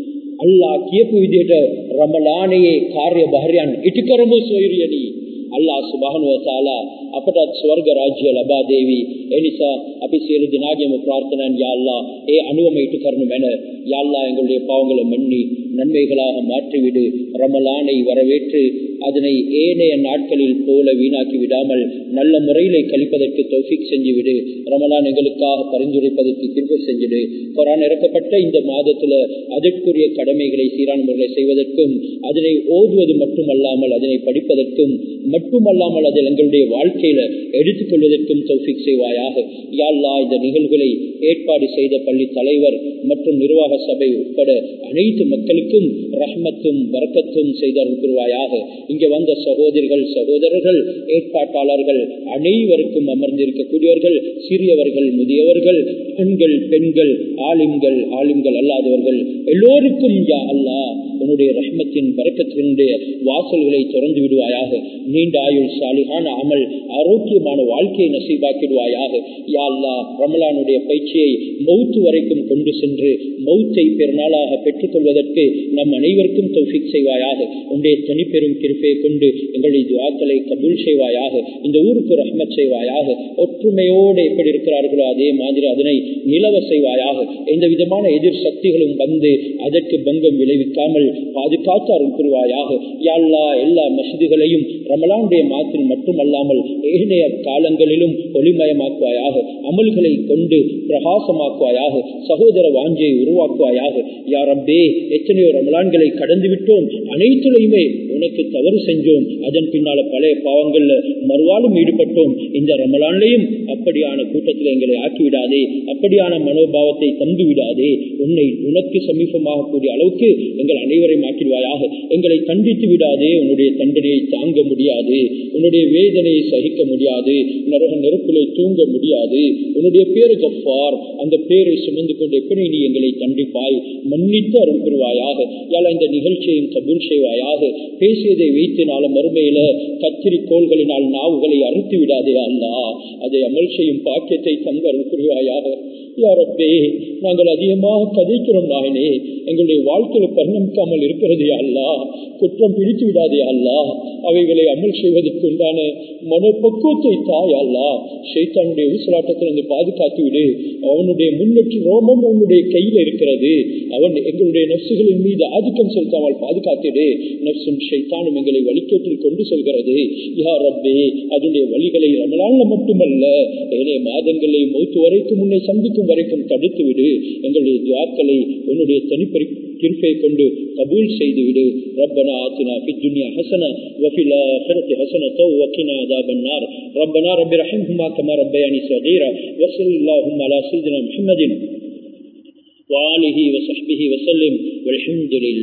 අල්ලා කියපු විදිහට රමලානයේ කාර්ය භාරයන් ඉටි කරමු සොයුරියනි අල්ලා සුබහනුව තාලා අපටත් ස්වර්ග රාජ්‍ය ලබා දේවි ඒ නිසා අපි සියලු දෙනාගේම பிரார்த்தனைන් யா அல்லாஹ் ඒ அனுவම இட்டு කරනු මැන யா அல்லாஹ் எங்களுடைய பாவங்களை மன்னி நன்மைகளாக மாற்றிவிடு ரமலானை வரவேற்று அதனை ஏனைய நாட்களில் போல வீணாக்கி விடாமல் நல்ல முறையிலே கழிப்பதற்கு தௌஃபிக் செஞ்சுவிடு ரமலான் எங்களுக்காக பரிந்துரைப்பதற்கு திரும்ப செஞ்சுடு குரான் இறக்கப்பட்ட இந்த மாதத்துல அதற்குரிய கடமைகளை சீரான முறையில் செய்வதற்கும் அதனை ஓதுவது மட்டுமல்லாமல் அதனை படிப்பதற்கும் மட்டுமல்லாமல் அதில் எங்களுடைய வாழ்க்கையில எடுத்துக்கொள்வதற்கும் தௌஃபிக் செய்வாயாக யாழ்லா இந்த நிகழ்வுகளை ஏற்பாடு செய்த பள்ளி தலைவர் மற்றும் நிர்வாக சபை உட்பட அனைத்து மக்களுக்கும் ரஹ்மத்தும் வரக்கத்தும் செய்தருள்வாயாக இங்கே வந்த சகோதரிகள் சகோதரர்கள் ஏற்பாட்டாளர்கள் அனைவருக்கும் அமர்ந்திருக்கக்கூடியவர்கள் சிறியவர்கள் முதியவர்கள் ஆண்கள் பெண்கள் ஆலிம்கள் ஆலிம்கள் அல்லாதவர்கள் எல்லோருக்கும் யா அல்லா உன்னுடைய ரஹ்மத்தின் பறக்கத்தினுடைய வாசல்களை திறந்து விடுவாயாக நீண்ட ஆயுள் சாலிகான அமல் ஆரோக்கியமான வாழ்க்கையை நசீபாக்கிடுவாயாக யா அல்லா ரமலானுடைய பயிற்சியை மௌத்து வரைக்கும் கொண்டு சென்று மௌத்தை பெருநாளாக பெற்றுக்கொள்வதற்கு நம் அனைவருக்கும் தௌஃபிக் செய்வாயாக உன்னுடைய தனிப்பெரும் கிருப்பை கொண்டு எங்களுடைய துவாக்களை கபூல் செய்வாயாக இந்த ஊருக்கு ரஹ்மத் செய்வாயாக ஒற்றுமையோடு எப்படி இருக்கிறார்களோ அதே மாதிரி அதனை நிலவ செய்வாயாக எந்த விதமான எதிர் சக்திகளும் வந்து அதற்கு பங்கம் விளைவிக்காமல் பாதுகாத்து அருள் புரிவாயாக யாழ்லா எல்லா மசிதிகளையும் ரமலானுடைய மாதத்தில் மட்டுமல்லாமல் ஏனைய காலங்களிலும் ஒளிமயமாக்குவாயாக அமல்களை கொண்டு பிரகாசமாக்குவாயாக சகோதர வாஞ்சியை உருவாக்குவாயாக யாரப்பே எத்தனையோ ரமலான்களை கடந்து விட்டோம் அனைத்துலையுமே உனக்கு தவறு செஞ்சோம் அதன் பின்னால பழைய பாவங்கள்ல மறுவாலும் ஈடுபட்டோம் இந்த ரமலான்லையும் அப்படியான கூட்டத்தில் எங்களை ஆக்கிவிடாதே அப்படியான மனோபாவத்தை தந்து விடாதே உன்னை உனக்கு சமீபமாக கூடிய அளவுக்கு எங்கள் அனைவரையும் ஆக்கிடுவாயாக எங்களை தண்டித்து விடாதே உன்னுடைய தண்டனையை தாங்க முடியாது உன்னுடைய வேதனையை சகிக்க முடியாது நரக நெருப்பிலே தூங்க முடியாது உன்னுடைய பேரு கஃபார் அந்த பேரை சுமந்து கொண்டு எப்படி நீ எங்களை தண்டிப்பாய் மன்னித்து அருள் புரிவாயாக யால இந்த நிகழ்ச்சியையும் கபூல் செய்வாயாக பேசியதை வைத்து நாள மறுமையில கத்திரி கோள்களினால் நாவுகளை அறுத்து விடாதே அல்லா அதை அமல் செய்யும் பாக்கியத்தை தங்க அருள் புரிவாயாக யாரப்பே நாங்கள் அதிகமாக கதைக்கிறோம் நாயனே எங்களுடைய வாழ்க்கையில பரிணமிக்காமல் இருக்கிறது அல்லா குற்றம் பிடித்து விடாதே அல்லா அவைகளை அமல் செய்வதற்கு உண்டான மனப்பக்குவத்தை தாய் அல்லா ஷைத்தானுடைய ஊசலாட்டத்திலிருந்து பாதுகாத்து விடு அவனுடைய முன்னேற்ற ரோமம் அவனுடைய கையில இருக்கிறது அவன் எங்களுடைய நப்சுகளின் மீது ஆதிக்கம் செலுத்தாமல் பாதுகாத்திடு நப்சும் ஷைத்தானும் எங்களை வழிகேட்டில் கொண்டு செல்கிறது யார் ரப்பே அதனுடைய வழிகளை ரமலான்ல மட்டுமல்ல ஏனைய மாதங்களை மௌத்து வரைக்கும் முன்னே சந்திக்கும் வரைக்கும் தடுத்து விடு எங்களுடைய துவாக்களை உன்னுடைய தனிப்பறி கிருப்பை கொண்டு கபூல் செய்து விடு ربنا آتنا في الدنيا حسنة وفي الآخرة حسنة وقنا عذاب النار ربنا رب رحمهما كما ربياني صغيرا وصل اللهم على سيدنا محمد وآله وصحبه وسلم والحمد لله